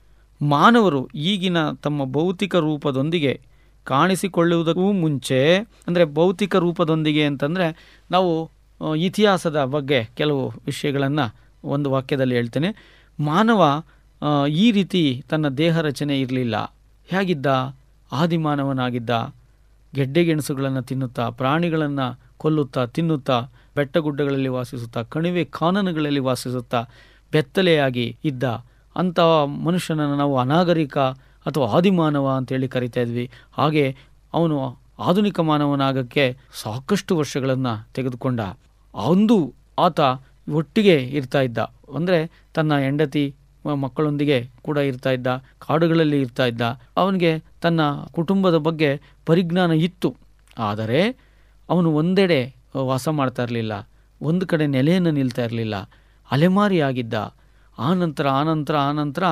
ಮಾನವರು ಈಗಿನ ತಮ್ಮ ಭೌತಿಕ ರೂಪದೊಂದಿಗೆ ಕಾಣಿಸಿಕೊಳ್ಳುವುದಕ್ಕೂ ಮುಂಚೆ ಅಂದರೆ ಭೌತಿಕ ರೂಪದೊಂದಿಗೆ ಅಂತಂದರೆ ನಾವು ಆ, ಇತಿಹಾಸದ ಬಗ್ಗೆ ಕೆಲವು ವಿಷಯಗಳನ್ನು ಒಂದು ವಾಕ್ಯದಲ್ಲಿ ಹೇಳ್ತೇನೆ ಮಾನವ ಆ, ಈ ರೀತಿ ತನ್ನ ದೇಹ ರಚನೆ ಇರಲಿಲ್ಲ ಹೇಗಿದ್ದ ಆದಿಮಾನವನಾಗಿದ್ದ ಗೆಡ್ಡೆಗೆಣಸುಗಳನ್ನು ತಿನ್ನುತ್ತಾ ಪ್ರಾಣಿಗಳನ್ನು ಕೊಲ್ಲುತ್ತಾ ತಿನ್ನುತ್ತಾ ಬೆಟ್ಟಗುಡ್ಡಗಳಲ್ಲಿ ವಾಸಿಸುತ್ತಾ ಕಣಿವೆ ಕಾನನಗಳಲ್ಲಿ ವಾಸಿಸುತ್ತಾ ಬೆತ್ತಲೆಯಾಗಿ ಇದ್ದ ಅಂತಹ ಮನುಷ್ಯನನ್ನು ನಾವು ಅನಾಗರಿಕ ಅಥವಾ ಆದಿಮಾನವ ಅಂತೇಳಿ ಕರಿತಾ ಇದ್ವಿ ಹಾಗೆ ಅವನು ಆಧುನಿಕ ಮಾನವನಾಗಕ್ಕೆ ಸಾಕಷ್ಟು ವರ್ಷಗಳನ್ನು ತೆಗೆದುಕೊಂಡ ಅಂದು ಆತ ಒಟ್ಟಿಗೆ ಇರ್ತಾ ಇದ್ದ ಅಂದರೆ ತನ್ನ ಹೆಂಡತಿ ಮ- ಮಕ್ಕಳೊಂದಿಗೆ ಕೂಡ ಇರ್ತಾ ಇದ್ದ ಕಾಡುಗಳಲ್ಲಿ ಇರ್ತಾ ಇದ್ದ ಅವನಿಗೆ ತನ್ನ ಕುಟುಂಬದ ಬಗ್ಗೆ ಪರಿಜ್ಞಾನ ಇತ್ತು ಆದರೆ ಅವನು ಒಂದೆಡೆ ವಾಸ ಮಾಡ್ತಾ ಇರಲಿಲ್ಲ ಒಂದು ಕಡೆ ನೆಲೆಯನ್ನು ನಿಲ್ತಾ ಇರಲಿಲ್ಲ ಅಲೆಮಾರಿಯಾಗಿದ್ದ ಆನಂತರ ಆನಂತರ ಆನಂತರ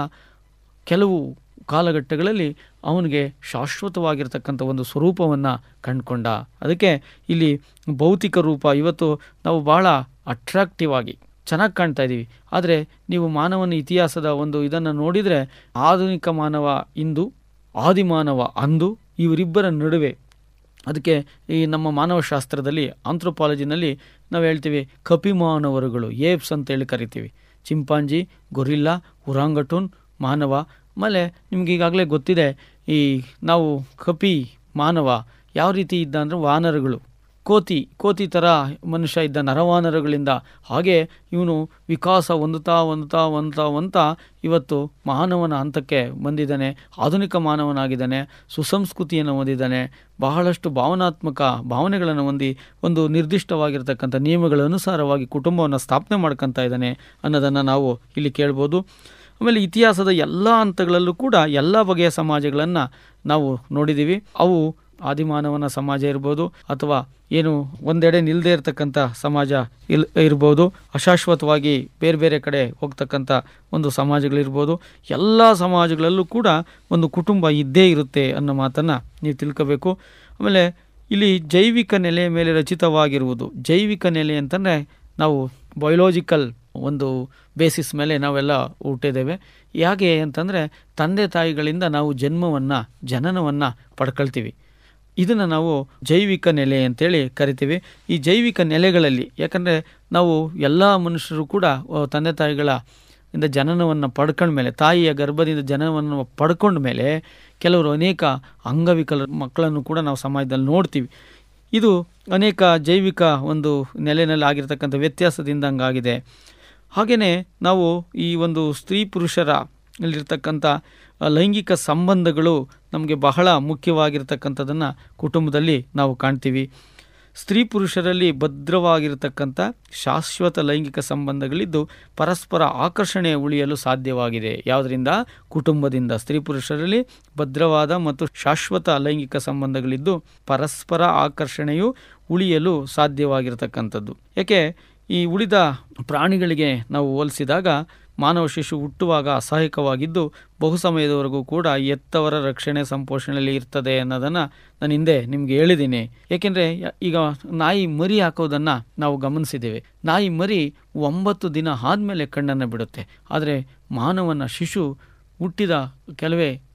ಕೆಲವು ಕಾಲಘಟ್ಟಗಳಲ್ಲಿ ಅವನಿಗೆ ಶಾಶ್ವತವಾಗಿರ್ತಕ್ಕಂಥ ಒಂದು ಸ್ವರೂಪವನ್ನು ಕಂಡುಕೊಂಡ ಅದಕ್ಕೆ ಇಲ್ಲಿ ಭೌತಿಕ ರೂಪ ಇವತ್ತು ನಾವು ಭಾಳ ಅಟ್ರಾಕ್ಟಿವ್ ಆಗಿ ಚೆನ್ನಾಗಿ ಕಾಣ್ತಾ ಇದ್ದೀವಿ ಆದರೆ ನೀವು ಮಾನವನ ಇತಿಹಾಸದ ಒಂದು ಇದನ್ನು ನೋಡಿದರೆ ಆಧುನಿಕ ಮಾನವ ಇಂದು ಆದಿಮಾನವ ಅಂದು ಇವರಿಬ್ಬರ ನಡುವೆ ಅದಕ್ಕೆ ಈ ನಮ್ಮ ಮಾನವಶಾಸ್ತ್ರದಲ್ಲಿ ಆಂಥ್ರೋಪಾಲಜಿನಲ್ಲಿ ನಾವು ಹೇಳ್ತೀವಿ ಕಪಿಮಾನವರುಗಳು ಏಪ್ಸ್ ಅಂತೇಳಿ ಕರಿತೀವಿ ಚಿಂಪಾಂಜಿ ಗೊರಿಲ್ಲಾ ಉರಾಂಗಟೂನ್ ಮಾನವ ಆಮೇಲೆ ನಿಮ್ಗೆ ಈಗಾಗಲೇ ಗೊತ್ತಿದೆ ಈ ನಾವು ಕಪಿ ಮಾನವ ಯಾವ ರೀತಿ ಇದ್ದ ಅಂದರೆ ವಾನರಗಳು ಕೋತಿ ಕೋತಿ ಥರ ಮನುಷ್ಯ ಇದ್ದ ನರವಾನರಗಳಿಂದ ಹಾಗೆ ಇವನು ವಿಕಾಸ ಹೊಂದುತ್ತಾ ಹೊಂದುತ್ತಾ ಹೊಂದುತ್ತಾ ಹೊಂದುತ್ತಾ ಇವತ್ತು ಮಾನವನ ಹಂತಕ್ಕೆ ಬಂದಿದ್ದಾನೆ ಆಧುನಿಕ ಮಾನವನಾಗಿದ್ದಾನೆ ಸುಸಂಸ್ಕೃತಿಯನ್ನು ಹೊಂದಿದ್ದಾನೆ ಬಹಳಷ್ಟು ಭಾವನಾತ್ಮಕ ಭಾವನೆಗಳನ್ನು ಹೊಂದಿ ಒಂದು ನಿರ್ದಿಷ್ಟವಾಗಿರ್ತಕ್ಕಂಥ ನಿಯಮಗಳ ಅನುಸಾರವಾಗಿ ಕುಟುಂಬವನ್ನು ಸ್ಥಾಪನೆ ಮಾಡ್ಕೊತಾ ಇದ್ದಾನೆ ಅನ್ನೋದನ್ನು ನಾವು ಇಲ್ಲಿ ಕೇಳ್ಬೋದು ಆಮೇಲೆ ಇತಿಹಾಸದ ಎಲ್ಲ ಹಂತಗಳಲ್ಲೂ ಕೂಡ ಎಲ್ಲ ಬಗೆಯ ಸಮಾಜಗಳನ್ನು ನಾವು ನೋಡಿದ್ದೀವಿ ಅವು ಆದಿಮಾನವನ ಸಮಾಜ ಇರ್ಬೋದು ಅಥವಾ ಏನು ಒಂದೆಡೆ ನಿಲ್ಲದೇ ಇರತಕ್ಕಂಥ ಸಮಾಜ ಇಲ್ ಇರ್ಬೋದು ಅಶಾಶ್ವತವಾಗಿ ಬೇರೆ ಬೇರೆ ಕಡೆ ಹೋಗ್ತಕ್ಕಂಥ ಒಂದು ಸಮಾಜಗಳಿರ್ಬೋದು ಎಲ್ಲ ಸಮಾಜಗಳಲ್ಲೂ ಕೂಡ ಒಂದು ಕುಟುಂಬ ಇದ್ದೇ ಇರುತ್ತೆ ಅನ್ನೋ ಮಾತನ್ನು ನೀವು ತಿಳ್ಕೋಬೇಕು ಆಮೇಲೆ ಇಲ್ಲಿ ಜೈವಿಕ ನೆಲೆ ಮೇಲೆ ರಚಿತವಾಗಿರುವುದು ಜೈವಿಕ ನೆಲೆ ಅಂತಂದರೆ ನಾವು ಬಯೋಲಾಜಿಕಲ್ ಒಂದು ಬೇಸಿಸ್ ಮೇಲೆ ನಾವೆಲ್ಲ ಹುಟ್ಟಿದ್ದೇವೆ ಯಾಕೆ ಅಂತಂದರೆ ತಂದೆ ತಾಯಿಗಳಿಂದ ನಾವು ಜನ್ಮವನ್ನು ಜನನವನ್ನು ಪಡ್ಕೊಳ್ತೀವಿ ಇದನ್ನು ನಾವು ಜೈವಿಕ ನೆಲೆ ಅಂತೇಳಿ ಕರಿತೀವಿ ಈ ಜೈವಿಕ ನೆಲೆಗಳಲ್ಲಿ ಯಾಕಂದರೆ ನಾವು ಎಲ್ಲ ಮನುಷ್ಯರು ಕೂಡ ಆ, ತಂದೆ ತಾಯಿಗಳ ಇಂದ ಜನನವನ್ನು ಪಡ್ಕೊಂಡ್ಮೇಲೆ ತಾಯಿಯ ಗರ್ಭದಿಂದ ಜನನವನ್ನು ಪಡ್ಕೊಂಡ ಮೇಲೆ ಕೆಲವರು ಅನೇಕ ಅಂಗವಿಕಲ ಮಕ್ಕಳನ್ನು ಕೂಡ ನಾವು ಸಮಾಜದಲ್ಲಿ ನೋಡ್ತೀವಿ ಇದು ಅನೇಕ ಜೈವಿಕ ಒಂದು ನೆಲೆಯಲ್ಲಿ ಆಗಿರ್ತಕ್ಕಂಥ ವ್ಯತ್ಯಾಸದಿಂದ ಹಂಗಾಗಿದೆ ಹಾಗೆಯೇ ನಾವು ಈ ಒಂದು ಸ್ತ್ರೀ ಪುರುಷರ ಅಲ್ಲಿರ್ತಕ್ಕಂಥ ಆ, ಲೈಂಗಿಕ ಸಂಬಂಧಗಳು ನಮಗೆ ಬಹಳ ಮುಖ್ಯವಾಗಿರ್ತಕ್ಕಂಥದ್ದನ್ನು ಕುಟುಂಬದಲ್ಲಿ ನಾವು ಕಾಣ್ತೀವಿ ಸ್ತ್ರೀ ಪುರುಷರಲ್ಲಿ ಭದ್ರವಾಗಿರ್ತಕ್ಕಂಥ ಶಾಶ್ವತ ಲೈಂಗಿಕ ಸಂಬಂಧಗಳಿದ್ದು ಪರಸ್ಪರ ಆಕರ್ಷಣೆ ಉಳಿಯಲು ಸಾಧ್ಯವಾಗಿದೆ ಯಾವುದರಿಂದ ಕುಟುಂಬದಿಂದ ಸ್ತ್ರೀ ಪುರುಷರಲ್ಲಿ ಭದ್ರವಾದ ಮತ್ತು ಶಾಶ್ವತ ಲೈಂಗಿಕ ಸಂಬಂಧಗಳಿದ್ದು ಪರಸ್ಪರ ಆಕರ್ಷಣೆಯು ಉಳಿಯಲು ಸಾಧ್ಯವಾಗಿರ್ತಕ್ಕಂಥದ್ದು ಯಾಕೆ ಈ ಉಳಿದ ಪ್ರಾಣಿಗಳಿಗೆ ನಾವು ಹೋಲಿಸಿದಾಗ ಮಾನವ ಶಿಶು ಹುಟ್ಟುವಾಗ ಅಸಹಾಯಕವಾಗಿದ್ದು ಬಹು ಸಮಯದವರೆಗೂ ಕೂಡ ಎತ್ತವರ ರಕ್ಷಣೆ ಸಂಪೋಷಣೆಯಲ್ಲಿ ಇರ್ತದೆ ಅನ್ನೋದನ್ನು ನಾನು ಹಿಂದೆ ನಿಮಗೆ ಹೇಳಿದ್ದೀನಿ ಏಕೆಂದರೆ ಈಗ ನಾಯಿ ಮರಿ ಹಾಕೋದನ್ನು ನಾವು ಗಮನಿಸಿದ್ದೇವೆ ನಾಯಿ ಮರಿ ಒಂಬತ್ತು ದಿನ ಆದಮೇಲೆ ಕಣ್ಣನ್ನು ಬಿಡುತ್ತೆ ಆದರೆ ಮಾನವನ ಶಿಶು ಹುಟ್ಟಿದ ಕೆಲವೇ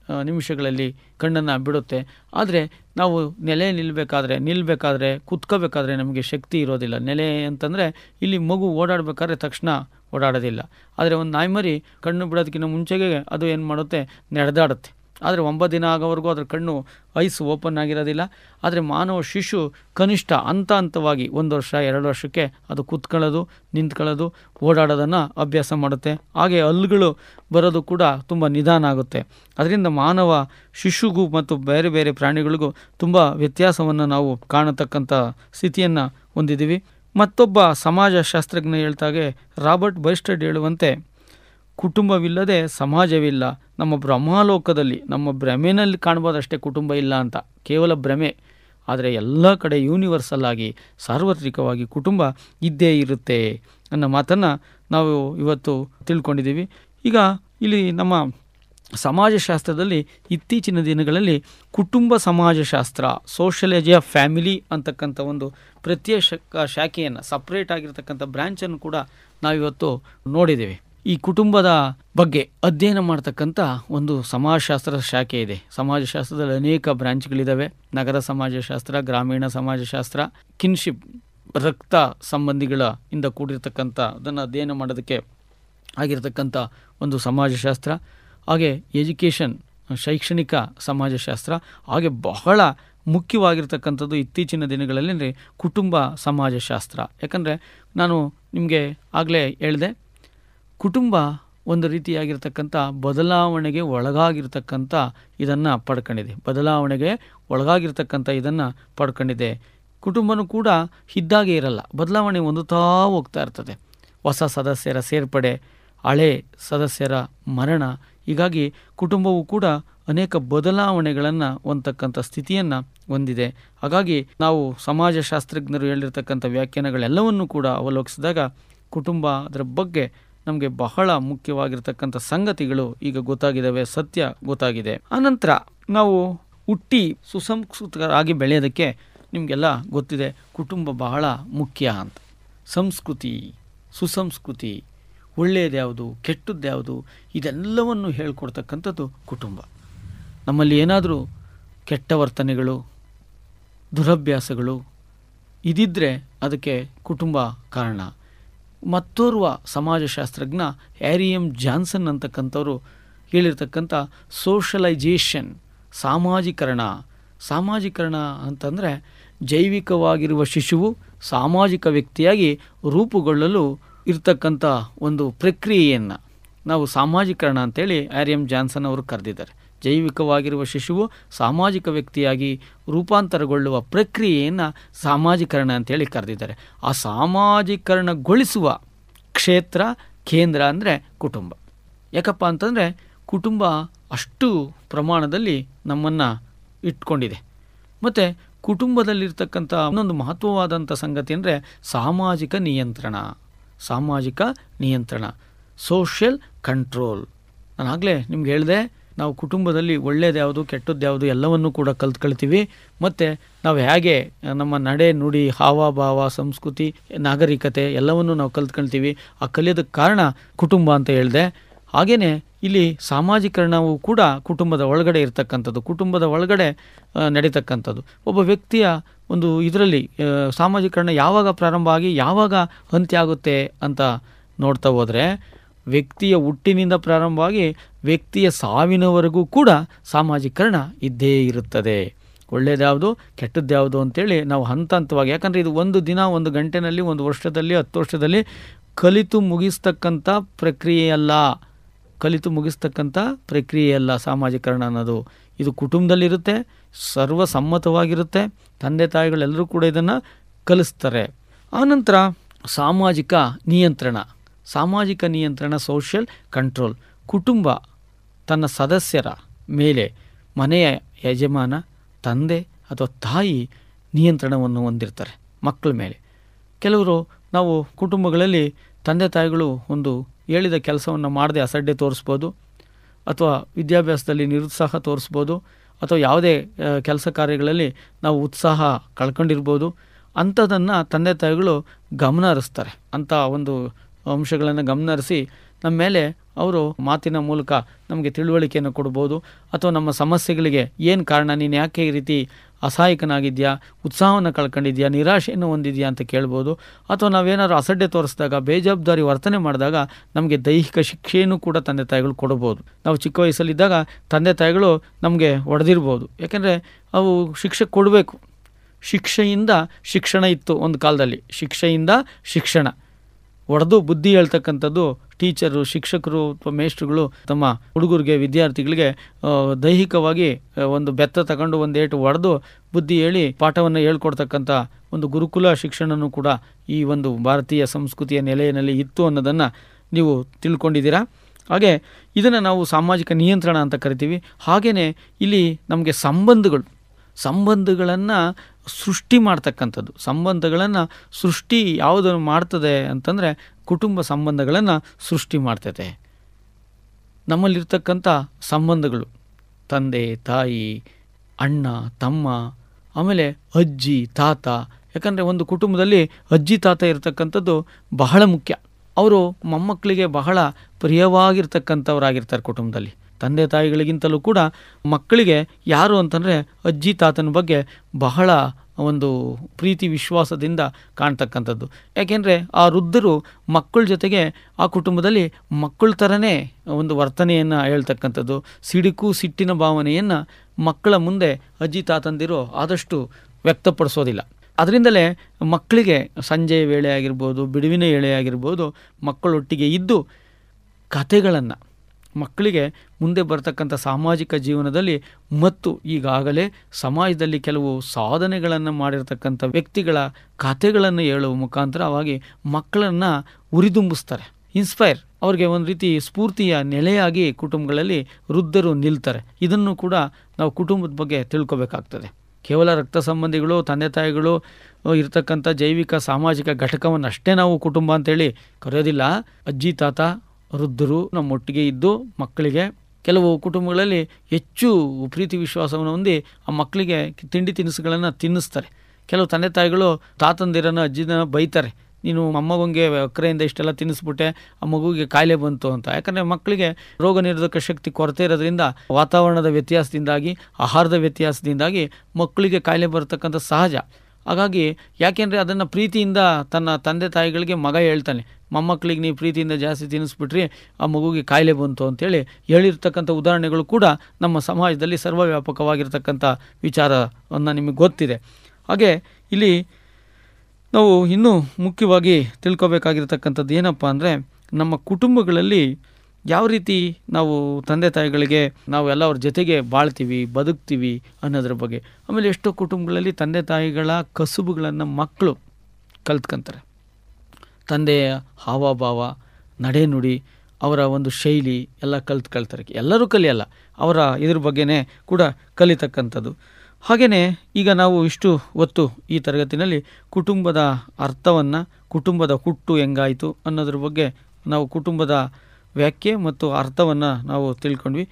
ಆ, ನಿಮಿಷಗಳಲ್ಲಿ ಕಣ್ಣನ್ನು ಬಿಡುತ್ತೆ ಆದರೆ ನಾವು ನೆಲೆ ನಿಲ್ಲಬೇಕಾದ್ರೆ ನಿಲ್ಲಬೇಕಾದ್ರೆ ಕುತ್ಕೋಬೇಕಾದ್ರೆ ನಮಗೆ ಶಕ್ತಿ ಇರೋದಿಲ್ಲ ನೆಲೆ ಅಂತಂದರೆ ಇಲ್ಲಿ ಮಗು ಓಡಾಡಬೇಕಾದ್ರೆ ತಕ್ಷಣ ಓಡಾಡೋದಿಲ್ಲ ಆದರೆ ಒಂದು ನಾಯಿಮರಿ ಕಣ್ಣು ಬಿಡೋದಕ್ಕಿಂತ ಮುಂಚೆಗೆ ಅದು ಏನು ಮಾಡುತ್ತೆ ನಡೆದಾಡುತ್ತೆ ಆದರೆ ಒಂಬತ್ತು ದಿನ ಆಗೋವರೆಗೂ ಅದರ ಕಣ್ಣು ಐಸ್ ಓಪನ್ ಆಗಿರೋದಿಲ್ಲ ಆದರೆ ಮಾನವ ಶಿಶು ಕನಿಷ್ಠ ಹಂತ ಹಂತವಾಗಿ ಒಂದು ವರ್ಷ ಎರಡು ವರ್ಷಕ್ಕೆ ಅದು ಕೂತ್ಕೊಳ್ಳೋದು ನಿಂತ್ಕೊಳ್ಳೋದು ಓಡಾಡೋದನ್ನು ಅಭ್ಯಾಸ ಮಾಡುತ್ತೆ ಹಾಗೆ ಹಲ್ಲುಗಳು ಬರೋದು ಕೂಡ ತುಂಬ ನಿಧಾನ ಆಗುತ್ತೆ ಅದರಿಂದ ಮಾನವ ಶಿಶುಗೂ ಮತ್ತು ಬೇರೆ ಬೇರೆ ಪ್ರಾಣಿಗಳಿಗೂ ತುಂಬ ವ್ಯತ್ಯಾಸವನ್ನು ನಾವು ಕಾಣತಕ್ಕಂಥ ಸ್ಥಿತಿಯನ್ನು ಹೊಂದಿದ್ದೀವಿ ಮತ್ತೊಬ್ಬ ಸಮಾಜಶಾಸ್ತ್ರಜ್ಞ ಹೇಳ್ತಾಗೆ ರಾಬರ್ಟ್ ಬೈಸ್ಟೆಡ್ ಹೇಳುವಂತೆ ಕುಟುಂಬವಿಲ್ಲದೆ ಸಮಾಜವಿಲ್ಲ ನಮ್ಮ ಬ್ರಹ್ಮಾಲೋಕದಲ್ಲಿ ನಮ್ಮ ಭ್ರಮೆನಲ್ಲಿ ಕಾಣ್ಬೋದಷ್ಟೇ ಕುಟುಂಬ ಇಲ್ಲ ಅಂತ ಕೇವಲ ಭ್ರಮೆ ಆದರೆ ಎಲ್ಲ ಕಡೆ ಯೂನಿವರ್ಸಲ್ ಆಗಿ ಸಾರ್ವತ್ರಿಕವಾಗಿ ಕುಟುಂಬ ಇದ್ದೇ ಇರುತ್ತೆ ಅನ್ನೋ ಮಾತನ್ನು ನಾವು ಇವತ್ತು ತಿಳ್ಕೊಂಡಿದ್ದೀವಿ ಈಗ ಇಲ್ಲಿ ನಮ್ಮ ಸಮಾಜಶಾಸ್ತ್ರದಲ್ಲಿ ಇತ್ತೀಚಿನ ದಿನಗಳಲ್ಲಿ ಕುಟುಂಬ ಸಮಾಜಶಾಸ್ತ್ರ ಸೋಷಿಯಲಜಿ ಆಫ್ ಫ್ಯಾಮಿಲಿ ಅಂತಕ್ಕಂಥ ಒಂದು ಪ್ರತ್ಯೇಕ ಶಾಖೆಯನ್ನು ಸಪ್ರೇಟ್ ಆಗಿರ್ತಕ್ಕಂಥ ಬ್ರ್ಯಾಂಚನ್ನು ಕೂಡ ನಾವಿವತ್ತು ನೋಡಿದ್ದೀವಿ ಈ ಕುಟುಂಬದ ಬಗ್ಗೆ ಅಧ್ಯಯನ ಮಾಡ್ತಕ್ಕಂಥ ಒಂದು ಸಮಾಜಶಾಸ್ತ್ರದ ಶಾಖೆ ಇದೆ ಸಮಾಜಶಾಸ್ತ್ರದಲ್ಲಿ ಅನೇಕ ಬ್ರಾಂಚ್ಗಳಿದ್ದಾವೆ ನಗರ ಸಮಾಜಶಾಸ್ತ್ರ ಗ್ರಾಮೀಣ ಸಮಾಜಶಾಸ್ತ್ರ ಕಿನ್ಶಿಪ್ ರಕ್ತ ಸಂಬಂಧಿಗಳ ಇಂದ ಕೂಡಿರ್ತಕ್ಕಂಥ ಅದನ್ನು ಅಧ್ಯಯನ ಮಾಡೋದಕ್ಕೆ ಆಗಿರ್ತಕ್ಕಂಥ ಒಂದು ಸಮಾಜಶಾಸ್ತ್ರ ಹಾಗೆ ಎಜುಕೇಷನ್ ಶೈಕ್ಷಣಿಕ ಸಮಾಜಶಾಸ್ತ್ರ ಹಾಗೆ ಬಹಳ ಮುಖ್ಯವಾಗಿರ್ತಕ್ಕಂಥದ್ದು ಇತ್ತೀಚಿನ ದಿನಗಳಲ್ಲಿ ಅಂದರೆ ಕುಟುಂಬ ಸಮಾಜಶಾಸ್ತ್ರ ಯಾಕಂದರೆ ನಾನು ನಿಮಗೆ ಆಗಲೇ ಹೇಳಿದೆ ಕುಟುಂಬ ಒಂದು ರೀತಿಯಾಗಿರ್ತಕ್ಕಂಥ ಬದಲಾವಣೆಗೆ ಒಳಗಾಗಿರ್ತಕ್ಕಂಥ ಇದನ್ನು ಪಡ್ಕೊಂಡಿದೆ ಬದಲಾವಣೆಗೆ ಒಳಗಾಗಿರ್ತಕ್ಕಂಥ ಇದನ್ನು ಪಡ್ಕೊಂಡಿದೆ ಕುಟುಂಬನೂ ಕೂಡ ಇದ್ದಾಗೆ ಇರಲ್ಲ ಬದಲಾವಣೆ ಹೊಂದುತ್ತಾ ಹೋಗ್ತಾ ಇರ್ತದೆ ಹೊಸ ಸದಸ್ಯರ ಸೇರ್ಪಡೆ ಹಳೆ ಸದಸ್ಯರ ಮರಣ ಹೀಗಾಗಿ ಕುಟುಂಬವು ಕೂಡ ಅನೇಕ ಬದಲಾವಣೆಗಳನ್ನು ಹೊಂದತಕ್ಕಂಥ ಸ್ಥಿತಿಯನ್ನು ಹೊಂದಿದೆ ಹಾಗಾಗಿ ನಾವು ಸಮಾಜಶಾಸ್ತ್ರಜ್ಞರು ಹೇಳಿರ್ತಕ್ಕಂಥ ವ್ಯಾಖ್ಯಾನಗಳೆಲ್ಲವನ್ನೂ ಕೂಡ ಅವಲೋಕಿಸಿದಾಗ ಕುಟುಂಬ ಅದರ ಬಗ್ಗೆ ನಮಗೆ ಬಹಳ ಮುಖ್ಯವಾಗಿರ್ತಕ್ಕಂಥ ಸಂಗತಿಗಳು ಈಗ ಗೊತ್ತಾಗಿದ್ದಾವೆ ಸತ್ಯ ಗೊತ್ತಾಗಿದೆ ಆನಂತರ ನಾವು ಹುಟ್ಟಿ ಸುಸಂಸ್ಕೃತರಾಗಿ ಬೆಳೆಯೋದಕ್ಕೆ ನಿಮಗೆಲ್ಲ ಗೊತ್ತಿದೆ ಕುಟುಂಬ ಬಹಳ ಮುಖ್ಯ ಅಂತ ಸಂಸ್ಕೃತಿ ಸುಸಂಸ್ಕೃತಿ ಒಳ್ಳೆಯದ್ಯಾವುದು ಕೆಟ್ಟದ್ಯಾವುದು ಇದೆಲ್ಲವನ್ನು ಹೇಳ್ಕೊಡ್ತಕ್ಕಂಥದ್ದು ಕುಟುಂಬ ನಮ್ಮಲ್ಲಿ ಏನಾದರೂ ಕೆಟ್ಟ ವರ್ತನೆಗಳು ದುರಭ್ಯಾಸಗಳು ಇದಿದ್ದರೆ ಅದಕ್ಕೆ ಕುಟುಂಬ ಕಾರಣ ಮತ್ತೋರ್ವ ಸಮಾಜಶಾಸ್ತ್ರಜ್ಞ ಹ್ಯಾರಿ ಎಂ ಜಾನ್ಸನ್ ಅಂತಕ್ಕಂಥವ್ರು ಹೇಳಿರ್ತಕ್ಕಂಥ ಸೋಷಲೈಜೇಷನ್ ಸಾಮಾಜೀಕರಣ ಸಾಮಾಜೀಕರಣ ಅಂತಂದರೆ ಜೈವಿಕವಾಗಿರುವ ಶಿಶುವು ಸಾಮಾಜಿಕ ವ್ಯಕ್ತಿಯಾಗಿ ರೂಪುಗೊಳ್ಳಲು ಇರ್ತಕ್ಕಂಥ ಒಂದು ಪ್ರಕ್ರಿಯೆಯನ್ನು ನಾವು ಸಾಮಾಜೀಕರಣ ಅಂತೇಳಿ ಆರ್ ಎಂ ಜಾನ್ಸನ್ ಅವರು ಕರೆದಿದ್ದಾರೆ ಜೈವಿಕವಾಗಿರುವ ಶಿಶುವು ಸಾಮಾಜಿಕ ವ್ಯಕ್ತಿಯಾಗಿ ರೂಪಾಂತರಗೊಳ್ಳುವ ಪ್ರಕ್ರಿಯೆಯನ್ನು ಸಾಮಾಜೀಕರಣ ಅಂತೇಳಿ ಕರೆದಿದ್ದಾರೆ ಆ ಸಾಮಾಜೀಕರಣಗೊಳಿಸುವ ಕ್ಷೇತ್ರ ಕೇಂದ್ರ ಅಂದರೆ ಕುಟುಂಬ ಯಾಕಪ್ಪ ಅಂತಂದರೆ ಕುಟುಂಬ ಅಷ್ಟು ಪ್ರಮಾಣದಲ್ಲಿ ನಮ್ಮನ್ನು ಇಟ್ಕೊಂಡಿದೆ ಮತ್ತು ಕುಟುಂಬದಲ್ಲಿರ್ತಕ್ಕಂಥ ಇನ್ನೊಂದು ಮಹತ್ವವಾದಂಥ ಸಂಗತಿ ಅಂದರೆ ಸಾಮಾಜಿಕ ನಿಯಂತ್ರಣ ಸಾಮಾಜಿಕ ನಿಯಂತ್ರಣ ಸೋಷಿಯಲ್ ಕಂಟ್ರೋಲ್ ನಾನು ಆಗಲೇ ನಿಮ್ಗೆ ಹೇಳಿದೆ ನಾವು ಕುಟುಂಬದಲ್ಲಿ ಒಳ್ಳೇದು ಯಾವುದು ಕೆಟ್ಟದ್ದು ಯಾವುದು ಎಲ್ಲವನ್ನೂ ಕೂಡ ಕಲ್ತ್ಕೊಳ್ತೀವಿ ಮತ್ತು ನಾವು ಹೇಗೆ ನಮ್ಮ ನಡೆ ನುಡಿ ಹಾವಭಾವ ಸಂಸ್ಕೃತಿ ನಾಗರಿಕತೆ ಎಲ್ಲವನ್ನೂ ನಾವು ಕಲ್ತ್ಕೊಳ್ತೀವಿ ಆ ಕಲಿಯೋದಕ್ಕೆ ಕಾರಣ ಕುಟುಂಬ ಅಂತ ಹೇಳಿದೆ ಹಾಗೆಯೇ ಇಲ್ಲಿ ಸಾಮಾಜೀಕರಣವು ಕೂಡ ಕುಟುಂಬದ ಒಳಗಡೆ ಇರತಕ್ಕಂಥದ್ದು ಕುಟುಂಬದ ಒಳಗಡೆ ಆ, ನಡೀತಕ್ಕಂಥದ್ದು ಒಬ್ಬ ವ್ಯಕ್ತಿಯ ಒಂದು ಇದರಲ್ಲಿ ಆ, ಸಾಮಾಜೀಕರಣ ಯಾವಾಗ ಪ್ರಾರಂಭ ಆಗಿ ಯಾವಾಗ ಅಂತ್ಯ ಆಗುತ್ತೆ ಅಂತ ನೋಡ್ತಾ ಹೋದರೆ ವ್ಯಕ್ತಿಯ ಹುಟ್ಟಿನಿಂದ ಪ್ರಾರಂಭವಾಗಿ ವ್ಯಕ್ತಿಯ ಸಾವಿನವರೆಗೂ ಕೂಡ ಸಾಮಾಜೀಕರಣ ಇದ್ದೇ ಇರುತ್ತದೆ ಒಳ್ಳೇದ್ಯಾವುದು ಕೆಟ್ಟದ್ಯಾವುದು ಅಂತೇಳಿ ನಾವು ಹಂತ ಹಂತವಾಗಿ ಯಾಕಂದರೆ ಇದು ಒಂದು ದಿನ ಒಂದು ಗಂಟೆನಲ್ಲಿ ಒಂದು ವರ್ಷದಲ್ಲಿ ಹತ್ತು ವರ್ಷದಲ್ಲಿ ಕಲಿತು ಮುಗಿಸ್ತಕ್ಕಂಥ ಪ್ರಕ್ರಿಯೆಯಲ್ಲ ಕಲಿತು ಮುಗಿಸ್ತಕ್ಕಂಥ ಪ್ರಕ್ರಿಯೆಯಲ್ಲ ಸಾಮಾಜೀಕರಣ ಅನ್ನೋದು ಇದು ಕುಟುಂಬದಲ್ಲಿರುತ್ತೆ ಸರ್ವಸಮ್ಮತವಾಗಿರುತ್ತೆ ತಂದೆ ತಾಯಿಗಳೆಲ್ಲರೂ ಕೂಡ ಇದನ್ನು ಕಲಿಸ್ತಾರೆ ಆನಂತರ ಸಾಮಾಜಿಕ ನಿಯಂತ್ರಣ ಸಾಮಾಜಿಕ ನಿಯಂತ್ರಣ ಸೋಷಿಯಲ್ ಕಂಟ್ರೋಲ್ ಕುಟುಂಬ ತನ್ನ ಸದಸ್ಯರ ಮೇಲೆ ಮನೆಯ ಯಜಮಾನ ತಂದೆ ಅಥವಾ ತಾಯಿ ನಿಯಂತ್ರಣವನ್ನು ಹೊಂದಿರ್ತಾರೆ ಮಕ್ಕಳ ಮೇಲೆ ಕೆಲವರು ನಾವು ಕುಟುಂಬಗಳಲ್ಲಿ ತಂದೆ ತಾಯಿಗಳು ಒಂದು ಹೇಳಿದ ಕೆಲಸವನ್ನು ಮಾಡದೆ ಅಸಡ್ಡೆ ತೋರಿಸ್ಬೋದು ಅಥವಾ ವಿದ್ಯಾಭ್ಯಾಸದಲ್ಲಿ ನಿರುತ್ಸಾಹ ತೋರಿಸ್ಬೋದು ಅಥವಾ ಯಾವುದೇ ಆ, ಕೆಲಸ ಕಾರ್ಯಗಳಲ್ಲಿ ನಾವು ಉತ್ಸಾಹ ಕಳ್ಕೊಂಡಿರ್ಬೋದು ಅಂಥದನ್ನು ತಂದೆ ತಾಯಿಗಳು ಗಮನ ಹರಿಸ್ತಾರೆ ಅಂಥ ಒಂದು ಅಂಶಗಳನ್ನು ಗಮನ ಹರಿಸಿ ನಮ್ಮ ಮೇಲೆ ಅವರು ಮಾತಿನ ಮೂಲಕ ನಮಗೆ ತಿಳುವಳಿಕೆಯನ್ನು ಕೊಡ್ಬೋದು ಅಥವಾ ನಮ್ಮ ಸಮಸ್ಯೆಗಳಿಗೆ ಏನು ಕಾರಣ ನೀನು ಯಾಕೆ ಈ ರೀತಿ ಅಸಹಾಯಕನಾಗಿದೆಯಾ ಉತ್ಸಾಹವನ್ನು ಕಳ್ಕೊಂಡಿದ್ಯಾ ನಿರಾಶೆಯನ್ನು ಹೊಂದಿದ್ಯಾ ಅಂತ ಕೇಳ್ಬೋದು ಅಥವಾ ನಾವೇನಾದ್ರು ಅಸಡ್ಡೆ ತೋರಿಸಿದಾಗ ಬೇಜವಾಬ್ದಾರಿ ವರ್ತನೆ ಮಾಡಿದಾಗ ನಮಗೆ ದೈಹಿಕ ಶಿಕ್ಷೆಯನ್ನು ಕೂಡ ತಂದೆ ತಾಯಿಗಳು ಕೊಡ್ಬೋದು ನಾವು ಚಿಕ್ಕ ವಯಸ್ಸಲ್ಲಿದ್ದಾಗ ತಂದೆ ತಾಯಿಗಳು ನಮಗೆ ಹೊಡೆದಿರ್ಬೋದು ಯಾಕೆಂದರೆ ಅವು ಶಿಕ್ಷೆ ಕೊಡಬೇಕು ಶಿಕ್ಷೆಯಿಂದ ಶಿಕ್ಷಣ ಇತ್ತು ಒಂದು ಕಾಲದಲ್ಲಿ ಶಿಕ್ಷೆಯಿಂದ ಶಿಕ್ಷಣ ಹೊಡೆದು ಬುದ್ಧಿ ಹೇಳ್ತಕ್ಕಂಥದ್ದು ಟೀಚರು ಶಿಕ್ಷಕರು ಅಥವಾ ಮೇಷ್ಟ್ರುಗಳು ತಮ್ಮ ಹುಡುಗರಿಗೆ ವಿದ್ಯಾರ್ಥಿಗಳಿಗೆ ಆ, ದೈಹಿಕವಾಗಿ ಆ, ಒಂದು ಬೆತ್ತ ತಗೊಂಡು ಒಂದು ಏಟು ಹೊಡೆದು ಬುದ್ಧಿ ಹೇಳಿ ಪಾಠವನ್ನು ಹೇಳ್ಕೊಡ್ತಕ್ಕಂಥ ಒಂದು ಗುರುಕುಲ ಶಿಕ್ಷಣನೂ ಕೂಡ ಈ ಒಂದು ಭಾರತೀಯ ಸಂಸ್ಕೃತಿಯ ನೆಲೆಯಲ್ಲಿ ಇತ್ತು ಅನ್ನೋದನ್ನು ನೀವು ತಿಳ್ಕೊಂಡಿದ್ದೀರಾ ಹಾಗೆ ಇದನ್ನು ನಾವು ಸಾಮಾಜಿಕ ನಿಯಂತ್ರಣ ಅಂತ ಕರಿತೀವಿ ಹಾಗೆಯೇ ಇಲ್ಲಿ ನಮಗೆ ಸಂಬಂಧಗಳು ಸಂಬಂಧಗಳನ್ನು ಸೃಷ್ಟಿ ಮಾಡ್ತಕ್ಕಂಥದ್ದು ಸಂಬಂಧಗಳನ್ನು ಸೃಷ್ಟಿ ಯಾವುದನ್ನು ಮಾಡ್ತದೆ ಅಂತಂದರೆ ಕುಟುಂಬ ಸಂಬಂಧಗಳನ್ನು ಸೃಷ್ಟಿ ಮಾಡ್ತದೆ ನಮ್ಮಲ್ಲಿರ್ತಕ್ಕಂಥ ಸಂಬಂಧಗಳು ತಂದೆ ತಾಯಿ ಅಣ್ಣ ತಮ್ಮ ಆಮೇಲೆ ಅಜ್ಜಿ ತಾತ ಯಾಕಂದರೆ ಒಂದು ಕುಟುಂಬದಲ್ಲಿ ಅಜ್ಜಿ ತಾತ ಇರತಕ್ಕಂಥದ್ದು ಬಹಳ ಮುಖ್ಯ ಅವರು ಮೊಮ್ಮಕ್ಕಳಿಗೆ ಬಹಳ ಪ್ರಿಯವಾಗಿರ್ತಕ್ಕಂಥವ್ರಾಗಿರ್ತಾರೆ ಕುಟುಂಬದಲ್ಲಿ ತಂದೆ ತಾಯಿಗಳಿಗಿಂತಲೂ ಕೂಡ ಮಕ್ಕಳಿಗೆ ಯಾರು ಅಂತಂದರೆ ಅಜ್ಜಿ ತಾತನ ಬಗ್ಗೆ ಬಹಳ ಒಂದು ಪ್ರೀತಿ ವಿಶ್ವಾಸದಿಂದ ಕಾಣ್ತಕ್ಕಂಥದ್ದು ಯಾಕೆಂದರೆ ಆ ವೃದ್ಧರು ಮಕ್ಕಳ ಜೊತೆಗೆ ಆ ಕುಟುಂಬದಲ್ಲಿ ಮಕ್ಕಳ ಥರನೇ ಒಂದು ವರ್ತನೆಯನ್ನು ಹೇಳ್ತಕ್ಕಂಥದ್ದು ಸಿಡುಕು ಸಿಟ್ಟಿನ ಭಾವನೆಯನ್ನು ಮಕ್ಕಳ ಮುಂದೆ ಅಜ್ಜಿ ತಾತಂದಿರು ಆದಷ್ಟು ವ್ಯಕ್ತಪಡಿಸೋದಿಲ್ಲ ಅದರಿಂದಲೇ ಮಕ್ಕಳಿಗೆ ಸಂಜೆಯ ವೇಳೆ ಆಗಿರ್ಬೋದು ಬಿಡುವಿನ ವೇಳೆ ಆಗಿರ್ಬೋದು ಮಕ್ಕಳೊಟ್ಟಿಗೆ ಇದ್ದು ಕಥೆಗಳನ್ನು ಮಕ್ಕಳಿಗೆ ಮುಂದೆ ಬರ್ತಕ್ಕಂಥ ಸಾಮಾಜಿಕ ಜೀವನದಲ್ಲಿ ಮತ್ತು ಈಗಾಗಲೇ ಸಮಾಜದಲ್ಲಿ ಕೆಲವು ಸಾಧನೆಗಳನ್ನು ಮಾಡಿರ್ತಕ್ಕಂಥ ವ್ಯಕ್ತಿಗಳ ಕಥೆಗಳನ್ನು ಹೇಳುವ ಮುಖಾಂತರವಾಗಿ ಮಕ್ಕಳನ್ನು ಉರಿದುಂಬಿಸ್ತಾರೆ ಇನ್ಸ್ಪೈರ್ ಅವ್ರಿಗೆ ಒಂದು ರೀತಿ ಸ್ಫೂರ್ತಿಯ ನೆಲೆಯಾಗಿ ಕುಟುಂಬಗಳಲ್ಲಿ ವೃದ್ಧರು ನಿಲ್ತಾರೆ ಇದನ್ನು ಕೂಡ ನಾವು ಕುಟುಂಬದ ಬಗ್ಗೆ ತಿಳ್ಕೊಬೇಕಾಗ್ತದೆ ಕೇವಲ ರಕ್ತ ಸಂಬಂಧಿಗಳು ತಂದೆ ತಾಯಿಗಳು ಇರತಕ್ಕಂಥ ಜೈವಿಕ ಸಾಮಾಜಿಕ ಘಟಕವನ್ನು ಅಷ್ಟೇ ನಾವು ಕುಟುಂಬ ಅಂತೇಳಿ ಕರೆಯೋದಿಲ್ಲ ಅಜ್ಜಿ ತಾತ ವೃದ್ಧರು ನಮ್ಮೊಟ್ಟಿಗೆ ಇದ್ದು ಮಕ್ಕಳಿಗೆ ಕೆಲವು ಕುಟುಂಬಗಳಲ್ಲಿ ಹೆಚ್ಚು ಪ್ರೀತಿ ವಿಶ್ವಾಸವನ್ನು ಹೊಂದಿ ಆ ಮಕ್ಕಳಿಗೆ ತಿಂಡಿ ತಿನಿಸುಗಳನ್ನು ತಿನ್ನಿಸ್ತಾರೆ ಕೆಲವು ತಂದೆ ತಾಯಿಗಳು ತಾತಂದಿರನ್ನು ಅಜ್ಜಿನ ಬೈತಾರೆ ನೀನು ಮೊಮ್ಮಗಂಗೆ ಅಕ್ಕರೆಯಿಂದ ಇಷ್ಟೆಲ್ಲ ತಿನ್ನಿಸ್ಬಿಟ್ಟೆ ಆ ಮಗುವಿಗೆ ಕಾಯಿಲೆ ಬಂತು ಅಂತ ಯಾಕಂದರೆ ಮಕ್ಕಳಿಗೆ ರೋಗ ನಿರೋಧಕ ಶಕ್ತಿ ಕೊರತೆ ಇರೋದ್ರಿಂದ ವಾತಾವರಣದ ವ್ಯತ್ಯಾಸದಿಂದಾಗಿ ಆಹಾರದ ವ್ಯತ್ಯಾಸದಿಂದಾಗಿ ಮಕ್ಕಳಿಗೆ ಕಾಯಿಲೆ ಬರತಕ್ಕಂಥ ಸಹಜ ಹಾಗಾಗಿ ಯಾಕೆಂದರೆ ಅದನ್ನು ಪ್ರೀತಿಯಿಂದ ತನ್ನ ತಂದೆ ತಾಯಿಗಳಿಗೆ ಮಗ ಹೇಳ್ತಾನೆ ಮೊಮ್ಮಕ್ಕಳಿಗೆ ನೀವು ಪ್ರೀತಿಯಿಂದ ಜಾಸ್ತಿ ತಿನ್ನಿಸ್ಬಿಟ್ರಿ ಆ ಮಗುಗೆ ಕಾಯಿಲೆ ಬಂತು ಅಂತೇಳಿ ಹೇಳಿರ್ತಕ್ಕಂಥ ಉದಾಹರಣೆಗಳು ಕೂಡ ನಮ್ಮ ಸಮಾಜದಲ್ಲಿ ಸರ್ವವ್ಯಾಪಕವಾಗಿರ್ತಕ್ಕಂಥ ವಿಚಾರವನ್ನು ನಿಮಗೆ ಗೊತ್ತಿದೆ ಹಾಗೆ ಇಲ್ಲಿ ನಾವು ಇನ್ನೂ ಮುಖ್ಯವಾಗಿ ತಿಳ್ಕೊಬೇಕಾಗಿರ್ತಕ್ಕಂಥದ್ದು ಏನಪ್ಪ ಅಂದರೆ ನಮ್ಮ ಕುಟುಂಬಗಳಲ್ಲಿ ಯಾವ ರೀತಿ ನಾವು ತಂದೆ ತಾಯಿಗಳಿಗೆ ನಾವು ಎಲ್ಲ ಅವ್ರ ಜೊತೆಗೆ ಬಾಳ್ತೀವಿ ಬದುಕ್ತೀವಿ ಅನ್ನೋದ್ರ ಬಗ್ಗೆ ಆಮೇಲೆ ಎಷ್ಟೋ ಕುಟುಂಬಗಳಲ್ಲಿ ತಂದೆ ತಾಯಿಗಳ ಕಸುಬುಗಳನ್ನು ಮಕ್ಕಳು ಕಲ್ತ್ಕೊಂತಾರೆ ತಂದೆಯ ಹಾವಭಾವ ನಡೆನುಡಿ ಅವರ ಒಂದು ಶೈಲಿ ಎಲ್ಲ ಕಲ್ತ್ಕೊಳ್ತಾರೆ ಎಲ್ಲರೂ ಕಲಿಯಲ್ಲ ಅವರ ಇದ್ರ ಬಗ್ಗೆನೇ ಕೂಡ ಕಲಿತಕ್ಕಂಥದ್ದು ಹಾಗೆಯೇ ಈಗ ನಾವು ಇಷ್ಟು ಹೊತ್ತು ಈ ತರಗತಿನಲ್ಲಿ ಕುಟುಂಬದ ಅರ್ಥವನ್ನು ಕುಟುಂಬದ ಹುಟ್ಟು ಹೆಂಗಾಯಿತು ಅನ್ನೋದ್ರ ಬಗ್ಗೆ ನಾವು ಕುಟುಂಬದ ವ್ಯಾಖ್ಯೆ ಮತ್ತು ಅರ್ಥವನ್ನು ನಾವು ತಿಳ್ಕೊಂಡ್ವಿ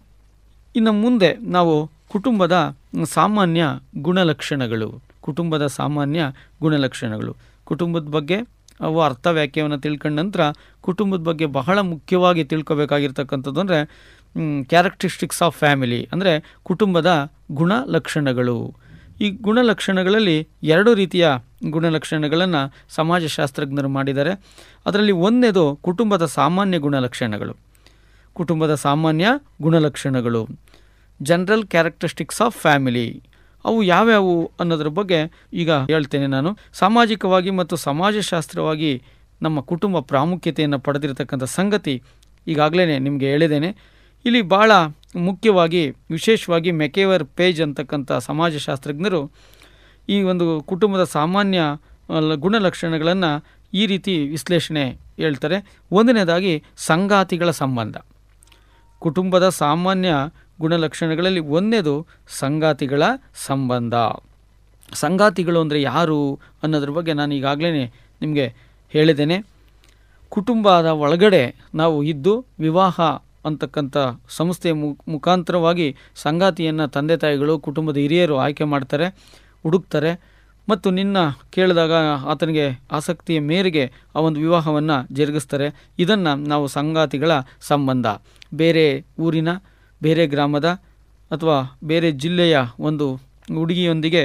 ಇನ್ನು ಮುಂದೆ ನಾವು ಕುಟುಂಬದ ಸಾಮಾನ್ಯ ಗುಣಲಕ್ಷಣಗಳು ಕುಟುಂಬದ ಸಾಮಾನ್ಯ ಗುಣಲಕ್ಷಣಗಳು ಕುಟುಂಬದ ಬಗ್ಗೆ ಅವು ಅರ್ಥ ವ್ಯಾಖ್ಯೆಯನ್ನು ತಿಳ್ಕೊಂಡ ನಂತರ ಕುಟುಂಬದ ಬಗ್ಗೆ ಬಹಳ ಮುಖ್ಯವಾಗಿ ತಿಳ್ಕೊಬೇಕಾಗಿರ್ತಕ್ಕಂಥದ್ದು ಅಂದರೆ ಕ್ಯಾರೆಕ್ಟರಿಸ್ಟಿಕ್ಸ್ ಆಫ್ ಫ್ಯಾಮಿಲಿ ಅಂದರೆ ಕುಟುಂಬದ ಗುಣಲಕ್ಷಣಗಳು ಈ ಗುಣಲಕ್ಷಣಗಳಲ್ಲಿ ಎರಡು ರೀತಿಯ ಗುಣಲಕ್ಷಣಗಳನ್ನು ಸಮಾಜಶಾಸ್ತ್ರಜ್ಞರು ಮಾಡಿದ್ದಾರೆ ಅದರಲ್ಲಿ ಒಂದನೇದು ಕುಟುಂಬದ ಸಾಮಾನ್ಯ ಗುಣಲಕ್ಷಣಗಳು ಕುಟುಂಬದ ಸಾಮಾನ್ಯ ಗುಣಲಕ್ಷಣಗಳು ಜನರಲ್ ಕ್ಯಾರೆಕ್ಟರಿಸ್ಟಿಕ್ಸ್ ಆಫ್ ಫ್ಯಾಮಿಲಿ ಅವು ಯಾವ್ಯಾವು ಅನ್ನೋದ್ರ ಬಗ್ಗೆ ಈಗ ಹೇಳ್ತೇನೆ ನಾನು ಸಾಮಾಜಿಕವಾಗಿ ಮತ್ತು ಸಮಾಜಶಾಸ್ತ್ರವಾಗಿ ನಮ್ಮ ಕುಟುಂಬ ಪ್ರಾಮುಖ್ಯತೆಯನ್ನು ಪಡೆದಿರತಕ್ಕಂಥ ಸಂಗತಿ ಈಗಾಗಲೇ ನಿಮಗೆ ಹೇಳಿದ್ದೇನೆ ಇಲ್ಲಿ ಭಾಳ ಮುಖ್ಯವಾಗಿ ವಿಶೇಷವಾಗಿ ಮೆಕೇವರ್ ಪೇಜ್ ಅಂತಕ್ಕಂಥ ಸಮಾಜಶಾಸ್ತ್ರಜ್ಞರು ಈ ಒಂದು ಕುಟುಂಬದ ಸಾಮಾನ್ಯ ಅಲ್ಲ, ಗುಣಲಕ್ಷಣಗಳನ್ನು ಈ ರೀತಿ ವಿಶ್ಲೇಷಣೆ ಹೇಳ್ತಾರೆ ಒಂದನೇದಾಗಿ ಸಂಗಾತಿಗಳ ಸಂಬಂಧ ಕುಟುಂಬದ ಸಾಮಾನ್ಯ ಗುಣಲಕ್ಷಣಗಳಲ್ಲಿ ಒಂದನೇದು ಸಂಗಾತಿಗಳ ಸಂಬಂಧ ಸಂಗಾತಿಗಳು ಅಂದರೆ ಯಾರು ಅನ್ನೋದ್ರ ಬಗ್ಗೆ ನಾನು ಈಗಾಗಲೇ ನಿಮಗೆ ಹೇಳಿದ್ದೇನೆ ಕುಟುಂಬದ ಒಳಗಡೆ ನಾವು ಇದ್ದು ವಿವಾಹ ಅಂತಕ್ಕಂಥ ಸಂಸ್ಥೆಯ ಮು ಮುಖಾಂತರವಾಗಿ ಸಂಗಾತಿಯನ್ನು ತಂದೆ ತಾಯಿಗಳು ಕುಟುಂಬದ ಹಿರಿಯರು ಆಯ್ಕೆ ಮಾಡ್ತಾರೆ ಹುಡುಕ್ತಾರೆ ಮತ್ತು ನಿನ್ನ ಕೇಳಿದಾಗ ಆತನಿಗೆ ಆಸಕ್ತಿಯ ಮೇರೆಗೆ ಆ ಒಂದು ವಿವಾಹವನ್ನು ಜರುಗಿಸ್ತಾರೆ ಇದನ್ನು ನಾವು ಸಂಗಾತಿಗಳ ಸಂಬಂಧ ಬೇರೆ ಊರಿನ ಬೇರೆ ಗ್ರಾಮದ ಅಥವಾ ಬೇರೆ ಜಿಲ್ಲೆಯ ಒಂದು ಹುಡುಗಿಯೊಂದಿಗೆ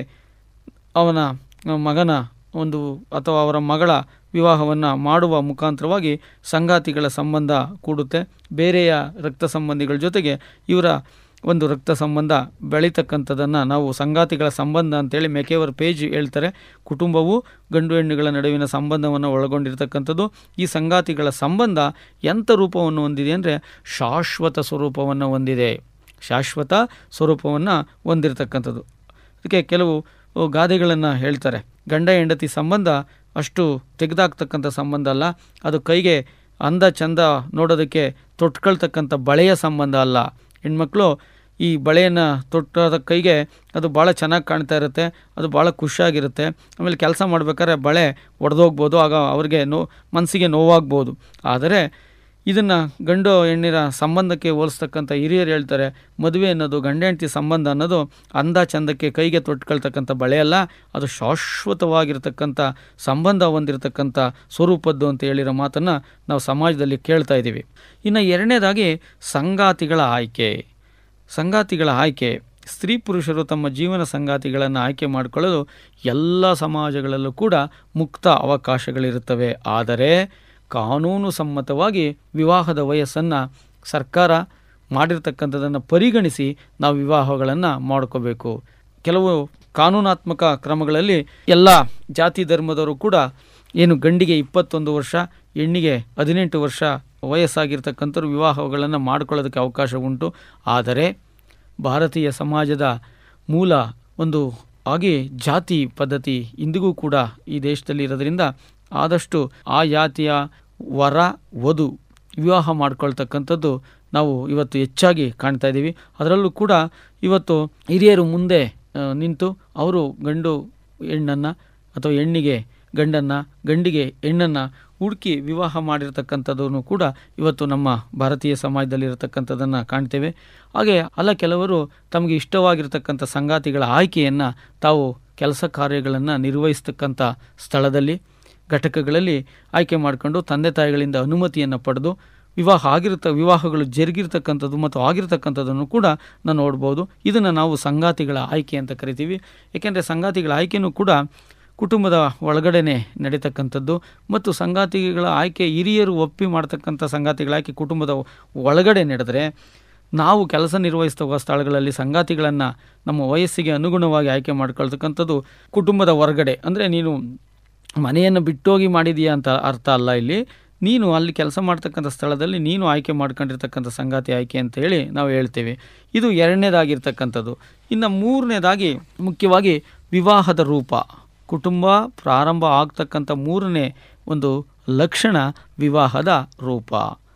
ಅವನ ಮಗನ ಒಂದು ಅಥವಾ ಅವರ ಮಗಳ ವಿವಾಹವನ್ನು ಮಾಡುವ ಮುಖಾಂತರವಾಗಿ ಸಂಗಾತಿಗಳ ಸಂಬಂಧ ಕೂಡುತ್ತೆ ಬೇರೆಯ ರಕ್ತ ಸಂಬಂಧಿಗಳ ಜೊತೆಗೆ ಇವರ ಒಂದು ರಕ್ತ ಸಂಬಂಧ ಬೆಳೀತಕ್ಕಂಥದ್ದನ್ನು ನಾವು ಸಂಗಾತಿಗಳ ಸಂಬಂಧ ಅಂತೇಳಿ ಮೇಕೆವರ್ ಪೇಜ್ ಹೇಳ್ತಾರೆ ಕುಟುಂಬವು ಗಂಡು ಹೆಣ್ಣುಗಳ ನಡುವಿನ ಸಂಬಂಧವನ್ನು ಒಳಗೊಂಡಿರ್ತಕ್ಕಂಥದ್ದು ಈ ಸಂಗಾತಿಗಳ ಸಂಬಂಧ ಎಂಥ ರೂಪವನ್ನು ಹೊಂದಿದೆ ಅಂದರೆ ಶಾಶ್ವತ ಸ್ವರೂಪವನ್ನು ಹೊಂದಿದೆ ಶಾಶ್ವತ ಸ್ವರೂಪವನ್ನು ಹೊಂದಿರತಕ್ಕಂಥದ್ದು ಅದಕ್ಕೆ ಕೆಲವು ಗಾದೆಗಳನ್ನು ಹೇಳ್ತಾರೆ ಗಂಡ ಹೆಂಡತಿ ಸಂಬಂಧ ಅಷ್ಟು ತೆಗೆದಾಕ್ತಕ್ಕಂಥ ಸಂಬಂಧ ಅಲ್ಲ ಅದು ಕೈಗೆ ಅಂದ ಚಂದ ನೋಡೋದಕ್ಕೆ ತೊಟ್ಕೊಳ್ತಕ್ಕಂಥ ಬಳೆಯ ಸಂಬಂಧ ಅಲ್ಲ ಹೆಣ್ಮಕ್ಳು ಈ ಬಳೆಯನ್ನು ತೊಟ್ಟದ ಕೈಗೆ ಅದು ಭಾಳ ಚೆನ್ನಾಗಿ ಕಾಣ್ತಾ ಇರುತ್ತೆ ಅದು ಭಾಳ ಖುಷಿಯಾಗಿರುತ್ತೆ ಆಮೇಲೆ ಕೆಲಸ ಮಾಡಬೇಕಾದ್ರೆ ಬಳೆ ಒಡೆದೋಗ್ಬೋದು ಆಗ ಅವ್ರಿಗೆ ನೋ ಮನಸ್ಸಿಗೆ ನೋವಾಗ್ಬೋದು ಆದರೆ ಇದನ್ನು ಗಂಡು ಹೆಣ್ಣಿನ ಸಂಬಂಧಕ್ಕೆ ಹೋಲಿಸ್ತಕ್ಕಂಥ ಹಿರಿಯರು ಹೇಳ್ತಾರೆ ಮದುವೆ ಅನ್ನೋದು ಗಂಡ ಹೆಂಡತಿ ಸಂಬಂಧ ಅನ್ನೋದು ಅಂದ ಚಂದಕ್ಕೆ ಕೈಗೆ ತೊಟ್ಕೊಳ್ತಕ್ಕಂಥ ಬಳೆಯಲ್ಲ ಅದು ಶಾಶ್ವತವಾಗಿರ್ತಕ್ಕಂಥ ಸಂಬಂಧ ಹೊಂದಿರತಕ್ಕಂಥ ಸ್ವರೂಪದ್ದು ಅಂತ ಹೇಳಿರೋ ಮಾತನ್ನು ನಾವು ಸಮಾಜದಲ್ಲಿ ಕೇಳ್ತಾ ಇದ್ದೀವಿ ಇನ್ನು ಎರಡನೇದಾಗಿ ಸಂಗಾತಿಗಳ ಆಯ್ಕೆ ಸಂಗಾತಿಗಳ ಆಯ್ಕೆ ಸ್ತ್ರೀ ಪುರುಷರು ತಮ್ಮ ಜೀವನ ಸಂಗಾತಿಗಳನ್ನು ಆಯ್ಕೆ ಮಾಡಿಕೊಳ್ಳಲು ಎಲ್ಲ ಸಮಾಜಗಳಲ್ಲೂ ಕೂಡ ಮುಕ್ತ ಅವಕಾಶಗಳಿರುತ್ತವೆ ಆದರೆ ಕಾನೂನು ಸಮ್ಮತವಾಗಿ ವಿವಾಹದ ವಯಸ್ಸನ್ನು ಸರ್ಕಾರ ಮಾಡಿರ್ತಕ್ಕಂಥದ್ದನ್ನು ಪರಿಗಣಿಸಿ ನಾವು ವಿವಾಹಗಳನ್ನು ಮಾಡ್ಕೋಬೇಕು ಕೆಲವು ಕಾನೂನಾತ್ಮಕ ಕ್ರಮಗಳಲ್ಲಿ ಎಲ್ಲ ಜಾತಿ ಧರ್ಮದವರು ಕೂಡ ಏನು ಗಂಡಿಗೆ ಇಪ್ಪತ್ತೊಂದು ವರ್ಷ ಹೆಣ್ಣಿಗೆ ಹದಿನೆಂಟು ವರ್ಷ ವಯಸ್ಸಾಗಿರ್ತಕ್ಕಂಥವ್ರು ವಿವಾಹಗಳನ್ನು ಮಾಡ್ಕೊಳ್ಳೋದಕ್ಕೆ ಅವಕಾಶ ಉಂಟು ಆದರೆ ಭಾರತೀಯ ಸಮಾಜದ ಮೂಲ ಒಂದು ಹಾಗೆ ಜಾತಿ ಪದ್ಧತಿ ಇಂದಿಗೂ ಕೂಡ ಈ ದೇಶದಲ್ಲಿ ಇರೋದ್ರಿಂದ ಆದಷ್ಟು ಆ ಜಾತಿಯ ವರ ವಧು ವಿವಾಹ ಮಾಡ್ಕೊಳ್ತಕ್ಕಂಥದ್ದು ನಾವು ಇವತ್ತು ಹೆಚ್ಚಾಗಿ ಕಾಣ್ತಾ ಇದ್ದೀವಿ ಅದರಲ್ಲೂ ಕೂಡ ಇವತ್ತು ಹಿರಿಯರು ಮುಂದೆ ಆ, ನಿಂತು ಅವರು ಗಂಡು ಹೆಣ್ಣನ್ನು ಅಥವಾ ಹೆಣ್ಣಿಗೆ ಗಂಡನ್ನು ಗಂಡಿಗೆ ಹೆಣ್ಣನ್ನು ಹುಡುಕಿ ವಿವಾಹ ಮಾಡಿರ್ತಕ್ಕಂಥದ್ದನ್ನು ಕೂಡ ಇವತ್ತು ನಮ್ಮ ಭಾರತೀಯ ಸಮಾಜದಲ್ಲಿ ಇರತಕ್ಕಂಥದ್ದನ್ನು ಕಾಣ್ತೇವೆ ಹಾಗೆ ಅಲ್ಲ ಕೆಲವರು ತಮಗೆ ಇಷ್ಟವಾಗಿರ್ತಕ್ಕಂಥ ಸಂಗಾತಿಗಳ ಆಯ್ಕೆಯನ್ನು ತಾವು ಕೆಲಸ ಕಾರ್ಯಗಳನ್ನು ನಿರ್ವಹಿಸ್ತಕ್ಕಂಥ ಸ್ಥಳದಲ್ಲಿ ಘಟಕಗಳಲ್ಲಿ ಆಯ್ಕೆ ಮಾಡಿಕೊಂಡು ತಂದೆ ತಾಯಿಗಳಿಂದ ಅನುಮತಿಯನ್ನು ಪಡೆದು ವಿವಾಹ ಆಗಿರ್ತ ವಿವಾಹಗಳು ಜರುಗಿರ್ತಕ್ಕಂಥದ್ದು ಮತ್ತು ಆಗಿರ್ತಕ್ಕಂಥದ್ದನ್ನು ಕೂಡ ನಾವು ನೋಡ್ಬೋದು ಇದನ್ನು ನಾವು ಸಂಗಾತಿಗಳ ಆಯ್ಕೆ ಅಂತ ಕರಿತೀವಿ ಏಕೆಂದರೆ ಸಂಗಾತಿಗಳ ಆಯ್ಕೆಯೂ ಕೂಡ ಕುಟುಂಬದ ಒಳಗಡೆನೆ ನಡೀತಕ್ಕಂಥದ್ದು ಮತ್ತು ಸಂಗಾತಿಗಳ ಆಯ್ಕೆ ಹಿರಿಯರು ಒಪ್ಪಿ ಮಾಡ್ತಕ್ಕಂಥ ಸಂಗಾತಿಗಳ ಆಯ್ಕೆ ಕುಟುಂಬದ ಒಳಗಡೆ ನಡೆದರೆ ನಾವು ಕೆಲಸ ನಿರ್ವಹಿಸುವ ಸ್ಥಳಗಳಲ್ಲಿ ಸಂಗಾತಿಗಳನ್ನು ನಮ್ಮ ವಯಸ್ಸಿಗೆ ಅನುಗುಣವಾಗಿ ಆಯ್ಕೆ ಮಾಡ್ಕೊಳ್ತಕ್ಕಂಥದ್ದು ಕುಟುಂಬದ ಹೊರಗಡೆ ಅಂದರೆ ನೀನು ಮನೆಯನ್ನು ಬಿಟ್ಟೋಗಿ ಮಾಡಿದೀಯಾ ಅಂತ ಅರ್ಥ ಅಲ್ಲ ಇಲ್ಲಿ ನೀನು ಅಲ್ಲಿ ಕೆಲಸ ಮಾಡ್ತಕ್ಕಂಥ ಸ್ಥಳದಲ್ಲಿ ನೀನು ಆಯ್ಕೆ ಮಾಡ್ಕೊಂಡಿರ್ತಕ್ಕಂಥ ಸಂಗಾತಿ ಆಯ್ಕೆ ಅಂತ ಹೇಳಿ ನಾವು ಹೇಳ್ತೇವೆ ಇದು ಎರಡನೇದಾಗಿರ್ತಕ್ಕಂಥದ್ದು ಇನ್ನು ಮೂರನೇದಾಗಿ ಮುಖ್ಯವಾಗಿ ವಿವಾಹದ ರೂಪ ಕುಟುಂಬ ಪ್ರಾರಂಭ ಆಗ್ತಕ್ಕಂಥ ಮೂರನೇ ಒಂದು ಲಕ್ಷಣ ವಿವಾಹದ ರೂಪ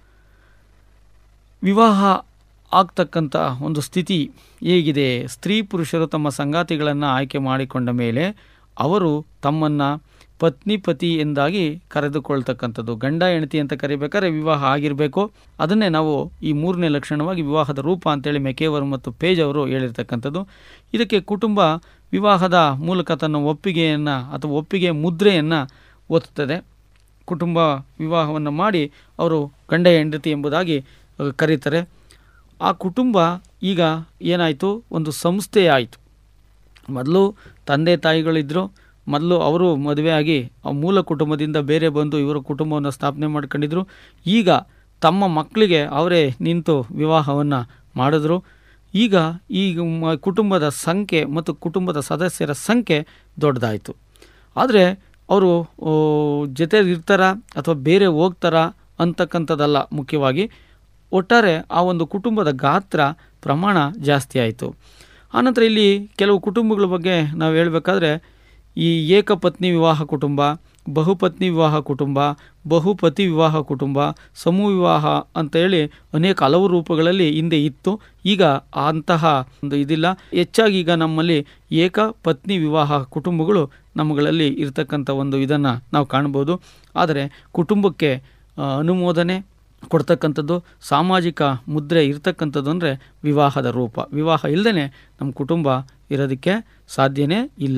ವಿವಾಹ ಆಗ್ತಕ್ಕಂಥ ಒಂದು ಸ್ಥಿತಿ ಹೇಗಿದೆ ಸ್ತ್ರೀ ಪುರುಷರು ತಮ್ಮ ಸಂಗಾತಿಗಳನ್ನು ಆಯ್ಕೆ ಮಾಡಿಕೊಂಡ ಮೇಲೆ ಅವರು ತಮ್ಮನ್ನು ಪತ್ನಿ ಪತಿ ಎಂದಾಗಿ ಕರೆದುಕೊಳ್ತಕ್ಕಂಥದ್ದು ಗಂಡ ಹೆಂಡತಿ ಅಂತ ಕರಿಬೇಕಾದ್ರೆ ವಿವಾಹ ಆಗಿರಬೇಕು ಅದನ್ನೇ ನಾವು ಈ ಮೂರನೇ ಲಕ್ಷಣವಾಗಿ ವಿವಾಹದ ರೂಪ ಅಂತೇಳಿ ಮೆಕೇವರ್ ಮತ್ತು ಪೇಜ್ ಅವರು ಹೇಳಿರ್ತಕ್ಕಂಥದ್ದು ಇದಕ್ಕೆ ಕುಟುಂಬ ವಿವಾಹದ ಮೂಲಕ ತನ್ನ ಒಪ್ಪಿಗೆಯನ್ನು ಅಥವಾ ಒಪ್ಪಿಗೆ ಮುದ್ರೆಯನ್ನು ಒತ್ತುತ್ತದೆ ಕುಟುಂಬ ವಿವಾಹವನ್ನು ಮಾಡಿ ಅವರು ಗಂಡ ಹೆಂಡತಿ ಎಂಬುದಾಗಿ ಅಹ್, ಕರೀತಾರೆ ಆ ಕುಟುಂಬ ಈಗ ಏನಾಯಿತು ಒಂದು ಸಂಸ್ಥೆ ಆಯಿತು ಮೊದಲು ತಂದೆ ತಾಯಿಗಳಿದ್ದರು ಮೊದಲು ಅವರು ಮದುವೆಯಾಗಿ ಆ ಮೂಲ ಕುಟುಂಬದಿಂದ ಬೇರೆ ಬಂದು ಇವರ ಕುಟುಂಬವನ್ನು ಸ್ಥಾಪನೆ ಮಾಡ್ಕೊಂಡಿದ್ರು ಈಗ ತಮ್ಮ ಮಕ್ಕಳಿಗೆ ಅವರೇ ನಿಂತು ವಿವಾಹವನ್ನು ಮಾಡಿದ್ರು ಈಗ ಈ ಮ- ಕುಟುಂಬದ ಸಂಖ್ಯೆ ಮತ್ತು ಕುಟುಂಬದ ಸದಸ್ಯರ ಸಂಖ್ಯೆ ದೊಡ್ಡದಾಯಿತು ಆದರೆ ಅವರು ಜೊತೆ ಇರ್ತಾರಾ ಅಥವಾ ಬೇರೆ ಹೋಗ್ತಾರಾ ಅಂತಕ್ಕಂಥದ್ದಲ್ಲ ಮುಖ್ಯವಾಗಿ ಒಟ್ಟಾರೆ ಆ ಒಂದು ಕುಟುಂಬದ ಗಾತ್ರ ಪ್ರಮಾಣ ಜಾಸ್ತಿ ಆಯಿತು ಆನಂತರ ಇಲ್ಲಿ ಕೆಲವು ಕುಟುಂಬಗಳ ಬಗ್ಗೆ ನಾವು ಹೇಳಬೇಕಾದ್ರೆ ಈ ಏಕಪತ್ನಿ ವಿವಾಹ ಕುಟುಂಬ ಬಹುಪತ್ನಿ ವಿವಾಹ ಕುಟುಂಬ ಬಹುಪತಿ ವಿವಾಹ ಕುಟುಂಬ ಸಮೂಹ ವಿವಾಹ ಅಂತ ಹೇಳಿ ಅನೇಕ ಹಲವು ರೂಪಗಳಲ್ಲಿ ಹಿಂದೆ ಇತ್ತು ಈಗ ಅಂತಹ ಒಂದು ಇದಿಲ್ಲ ಹೆಚ್ಚಾಗಿ ಈಗ ನಮ್ಮಲ್ಲಿ ಏಕ ಪತ್ನಿ ವಿವಾಹ ಕುಟುಂಬಗಳು ನಮ್ಮಗಳಲ್ಲಿ ಇರತಕ್ಕಂಥ ಒಂದು ಇದನ್ನು ನಾವು ಕಾಣ್ಬೋದು ಆದರೆ ಕುಟುಂಬಕ್ಕೆ ಆ, ಅನುಮೋದನೆ ಕೊಡ್ತಕ್ಕಂಥದ್ದು ಸಾಮಾಜಿಕ ಮುದ್ರೆ ಇರ್ತಕ್ಕಂಥದ್ದು ಅಂದರೆ ವಿವಾಹದ ರೂಪ ವಿವಾಹ ಇಲ್ಲದೇ ನಮ್ಮ ಕುಟುಂಬ ಇರೋದಕ್ಕೆ ಸಾಧ್ಯನೇ ಇಲ್ಲ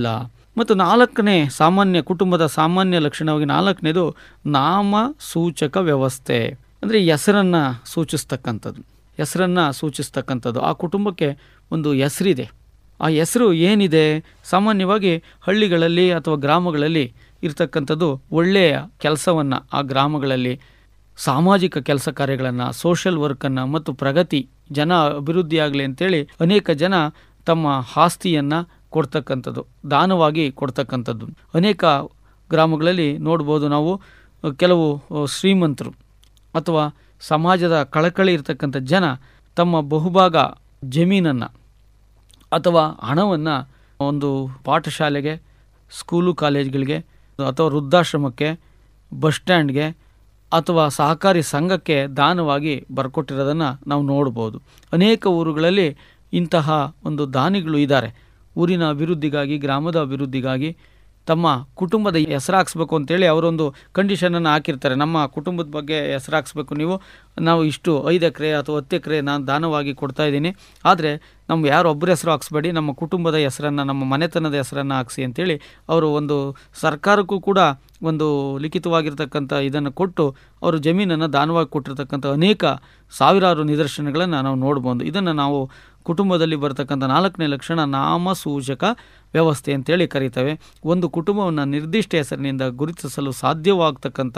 ಮತ್ತು ನಾಲ್ಕನೇ ಸಾಮಾನ್ಯ ಕುಟುಂಬದ ಸಾಮಾನ್ಯ ಲಕ್ಷಣವಾಗಿ ನಾಲ್ಕನೇದು ನಾಮ ಸೂಚಕ ವ್ಯವಸ್ಥೆ ಅಂದರೆ ಹೆಸರನ್ನು ಸೂಚಿಸ್ತಕ್ಕಂಥದ್ದು ಹೆಸರನ್ನು ಸೂಚಿಸ್ತಕ್ಕಂಥದ್ದು ಆ ಕುಟುಂಬಕ್ಕೆ ಒಂದು ಹೆಸರಿದೆ ಆ ಹೆಸರು ಏನಿದೆ ಸಾಮಾನ್ಯವಾಗಿ ಹಳ್ಳಿಗಳಲ್ಲಿ ಅಥವಾ ಗ್ರಾಮಗಳಲ್ಲಿ ಇರ್ತಕ್ಕಂಥದ್ದು ಒಳ್ಳೆಯ ಕೆಲಸವನ್ನು ಆ ಗ್ರಾಮಗಳಲ್ಲಿ ಸಾಮಾಜಿಕ ಕೆಲಸ ಕಾರ್ಯಗಳನ್ನು ಸೋಷಲ್ ವರ್ಕನ್ನು ಮತ್ತು ಪ್ರಗತಿ ಜನ ಅಭಿವೃದ್ಧಿ ಆಗಲಿ ಅಂತೇಳಿ ಅನೇಕ ಜನ ತಮ್ಮ ಆಸ್ತಿಯನ್ನು ಕೊಡ್ತಕ್ಕಂಥದ್ದು ದಾನವಾಗಿ ಕೊಡ್ತಕ್ಕಂಥದ್ದು ಅನೇಕ ಗ್ರಾಮಗಳಲ್ಲಿ ನೋಡ್ಬೋದು ನಾವು ಕೆಲವು ಶ್ರೀಮಂತರು ಅಥವಾ ಸಮಾಜದ ಕಳಕಳಿ ಇರತಕ್ಕಂಥ ಜನ ತಮ್ಮ ಬಹುಭಾಗ ಜಮೀನನ್ನು ಅಥವಾ ಹಣವನ್ನು ಒಂದು ಪಾಠಶಾಲೆಗೆ ಸ್ಕೂಲು ಕಾಲೇಜ್ಗಳಿಗೆ ಅಥವಾ ವೃದ್ಧಾಶ್ರಮಕ್ಕೆ ಬಸ್ ಸ್ಟ್ಯಾಂಡ್ಗೆ ಅಥವಾ ಸಹಕಾರಿ ಸಂಘಕ್ಕೆ ದಾನವಾಗಿ ಬರ್ಕೊಟ್ಟಿರೋದನ್ನು ನಾವು ನೋಡ್ಬೋದು ಅನೇಕ ಊರುಗಳಲ್ಲಿ ಇಂತಹ ಒಂದು ದಾನಿಗಳು ಇದ್ದಾರೆ ಊರಿನ ಅಭಿವೃದ್ಧಿಗಾಗಿ ಗ್ರಾಮದ ಅಭಿವೃದ್ಧಿಗಾಗಿ ತಮ್ಮ ಕುಟುಂಬದ ಹೆಸರಾಕ್ಸ್ಬೇಕು ಅಂತೇಳಿ ಅವರೊಂದು ಕಂಡೀಷನನ್ನು ಹಾಕಿರ್ತಾರೆ ನಮ್ಮ ಕುಟುಂಬದ ಬಗ್ಗೆ ಹೆಸರಾಕ್ಸ್ಬೇಕು ನೀವು ನಾವು ಇಷ್ಟು ಐದು ಎಕರೆ ಅಥವಾ ಹತ್ತು ಎಕರೆ ನಾನು ದಾನವಾಗಿ ಕೊಡ್ತಾ ಇದ್ದೀನಿ ಆದರೆ ನಮ್ಮ ಯಾರು ಒಬ್ಬರ ಹೆಸರು ಹಾಕ್ಸ್ಬೇಡಿ ನಮ್ಮ ಕುಟುಂಬದ ಹೆಸರನ್ನು ನಮ್ಮ ಮನೆತನದ ಹೆಸರನ್ನು ಹಾಕ್ಸಿ ಅಂತೇಳಿ ಅವರು ಒಂದು ಸರ್ಕಾರಕ್ಕೂ ಕೂಡ ಒಂದು ಲಿಖಿತವಾಗಿರ್ತಕ್ಕಂಥ ಇದನ್ನು ಕೊಟ್ಟು ಅವರು ಜಮೀನನ್ನು ದಾನವಾಗಿ ಕೊಟ್ಟಿರ್ತಕ್ಕಂಥ ಅನೇಕ ಸಾವಿರಾರು ನಿದರ್ಶನಗಳನ್ನು ನಾವು ನೋಡ್ಬೋದು ಇದನ್ನು ನಾವು ಕುಟುಂಬದಲ್ಲಿ ಬರ್ತಕ್ಕಂಥ ನಾಲ್ಕನೇ ಲಕ್ಷಣ ನಾಮಸೂಚಕ ವ್ಯವಸ್ಥೆ ಅಂತೇಳಿ ಕರೀತೇವೆ ಒಂದು ಕುಟುಂಬವನ್ನು ನಿರ್ದಿಷ್ಟ ಹೆಸರಿನಿಂದ ಗುರುತಿಸಲು ಸಾಧ್ಯವಾಗ್ತಕ್ಕಂಥ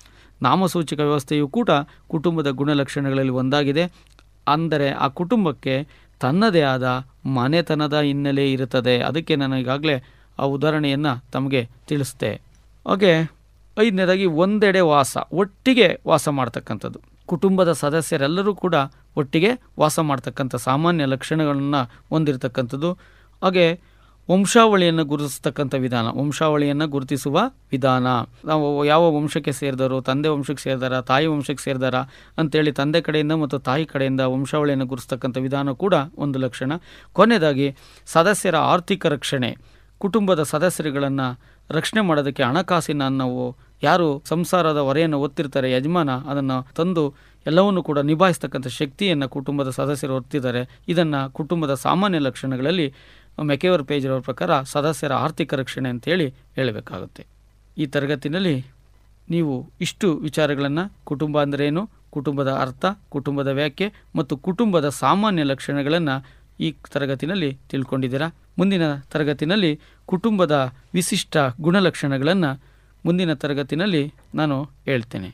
ನಾಮಸೂಚಕ ವ್ಯವಸ್ಥೆಯು ಕೂಡ ಕುಟುಂಬದ ಗುಣಲಕ್ಷಣಗಳಲ್ಲಿ ಒಂದಾಗಿದೆ ಅಂದರೆ ಆ ಕುಟುಂಬಕ್ಕೆ ತನ್ನದೇ ಆದ ಮನೆತನದ ಹಿನ್ನೆಲೆ ಇರುತ್ತದೆ ಅದಕ್ಕೆ ನಾನು ಈಗಾಗಲೇ ಆ ಉದಾಹರಣೆಯನ್ನು ತಮಗೆ ತಿಳಿಸ್ತೆ ಹಾಗೆ ಐದನೇದಾಗಿ ಒಂದೆಡೆ ವಾಸ ಒಟ್ಟಿಗೆ ವಾಸ ಮಾಡ್ತಕ್ಕಂಥದ್ದು ಕುಟುಂಬದ ಸದಸ್ಯರೆಲ್ಲರೂ ಕೂಡ ಒಟ್ಟಿಗೆ ವಾಸ ಮಾಡ್ತಕ್ಕಂಥ ಸಾಮಾನ್ಯ ಲಕ್ಷಣಗಳನ್ನು ಹೊಂದಿರತಕ್ಕಂಥದ್ದು ಹಾಗೆ ವಂಶಾವಳಿಯನ್ನು ಗುರುತಿಸ್ತಕ್ಕಂಥ ವಿಧಾನ ವಂಶಾವಳಿಯನ್ನು ಗುರುತಿಸುವ ವಿಧಾನ ನಾವು ಯಾವ ವಂಶಕ್ಕೆ ಸೇರಿದವರು ತಂದೆ ವಂಶಕ್ಕೆ ಸೇರಿದಾರ ತಾಯಿ ವಂಶಕ್ಕೆ ಸೇರಿದಾರ ಅಂತೇಳಿ ತಂದೆ ಕಡೆಯಿಂದ ಮತ್ತು ತಾಯಿ ಕಡೆಯಿಂದ ವಂಶಾವಳಿಯನ್ನು ಗುರುತಿಸ್ತಕ್ಕಂಥ ವಿಧಾನ ಕೂಡ ಒಂದು ಲಕ್ಷಣ ಕೊನೆಯದಾಗಿ ಸದಸ್ಯರ ಆರ್ಥಿಕ ರಕ್ಷಣೆ ಕುಟುಂಬದ ಸದಸ್ಯರುಗಳನ್ನು ರಕ್ಷಣೆ ಮಾಡೋದಕ್ಕೆ ಹಣಕಾಸಿನ ನಾವು ಯಾರು ಸಂಸಾರದ ಹೊರೆಯನ್ನು ಒತ್ತಿರ್ತಾರೆ ಯಜಮಾನ ಅದನ್ನು ತಂದು ಎಲ್ಲವನ್ನು ಕೂಡ ನಿಭಾಯಿಸ್ತಕ್ಕಂಥ ಶಕ್ತಿಯನ್ನು ಕುಟುಂಬದ ಸದಸ್ಯರು ಹೊರ್ತಿದ್ದಾರೆ ಇದನ್ನು ಕುಟುಂಬದ ಸಾಮಾನ್ಯ ಲಕ್ಷಣಗಳಲ್ಲಿ ಮೆಕೆವರ್ ಪೇಜ್ರವ್ರ ಪ್ರಕಾರ ಸದಸ್ಯರ ಆರ್ಥಿಕ ರಕ್ಷಣೆ ಅಂತೇಳಿ ಹೇಳಬೇಕಾಗುತ್ತೆ ಈ ತರಗತಿನಲ್ಲಿ ನೀವು ಇಷ್ಟು ವಿಚಾರಗಳನ್ನು ಕುಟುಂಬ ಅಂದ್ರೇನು ಕುಟುಂಬದ ಅರ್ಥ ಕುಟುಂಬದ ವ್ಯಾಖ್ಯೆ ಮತ್ತು ಕುಟುಂಬದ ಸಾಮಾನ್ಯ ಲಕ್ಷಣಗಳನ್ನು ಈ ತರಗತಿನಲ್ಲಿ ತಿಳ್ಕೊಂಡಿದ್ದೀರಾ ಮುಂದಿನ ತರಗತಿನಲ್ಲಿ ಕುಟುಂಬದ ವಿಶಿಷ್ಟ ಗುಣಲಕ್ಷಣಗಳನ್ನು ಮುಂದಿನ ತರಗತಿನಲ್ಲಿ ನಾನು ಹೇಳ್ತೇನೆ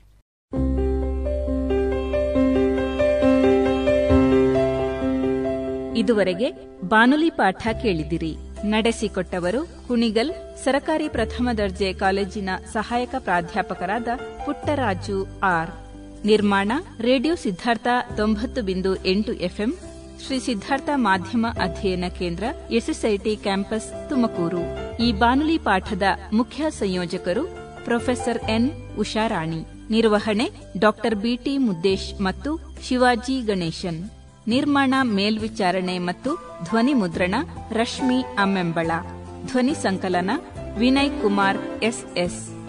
ಇದುವರೆಗೆ ಬಾನುಲಿ ಪಾಠ ಕೇಳಿದಿರಿ ನಡೆಸಿಕೊಟ್ಟವರು ಕುಣಿಗಲ್ ಸರಕಾರಿ ಪ್ರಥಮ ದರ್ಜೆ ಕಾಲೇಜಿನ ಸಹಾಯಕ ಪ್ರಾಧ್ಯಾಪಕರಾದ ಪುಟ್ಟರಾಜು ಆರ್ ನಿರ್ಮಾಣ ರೇಡಿಯೋ ಸಿದ್ಧಾರ್ಥ ತೊಂಬತ್ತು ಬಿಂದು ಎಂಟು ಎಫ್ಎಂ ಶ್ರೀ ಸಿದ್ಧಾರ್ಥ ಮಾಧ್ಯಮ ಅಧ್ಯಯನ ಕೇಂದ್ರ ಎಸ್ಎಸ್ಐಟಿ ಕ್ಯಾಂಪಸ್ ತುಮಕೂರು ಈ ಬಾನುಲಿ ಪಾಠದ ಮುಖ್ಯ ಸಂಯೋಜಕರು ಪ್ರೊಫೆಸರ್ ಎನ್ ಉಷಾರಾಣಿ ನಿರ್ವಹಣೆ ಡಾಕ್ಟರ್ ಬಿಟಿ ಮುದ್ದೇಶ್ ಮತ್ತು ಶಿವಾಜಿ ಗಣೇಶನ್ ನಿರ್ಮಾಣ ಮೇಲ್ವಿಚಾರಣೆ ಮತ್ತು ಧ್ವನಿ ಮುದ್ರಣ ರಶ್ಮಿ ಅಮ್ಮೆಂಬಳ ಧ್ವನಿ ಸಂಕಲನ ವಿನಯ್ ಕುಮಾರ್ ಎಸ್ಎಸ್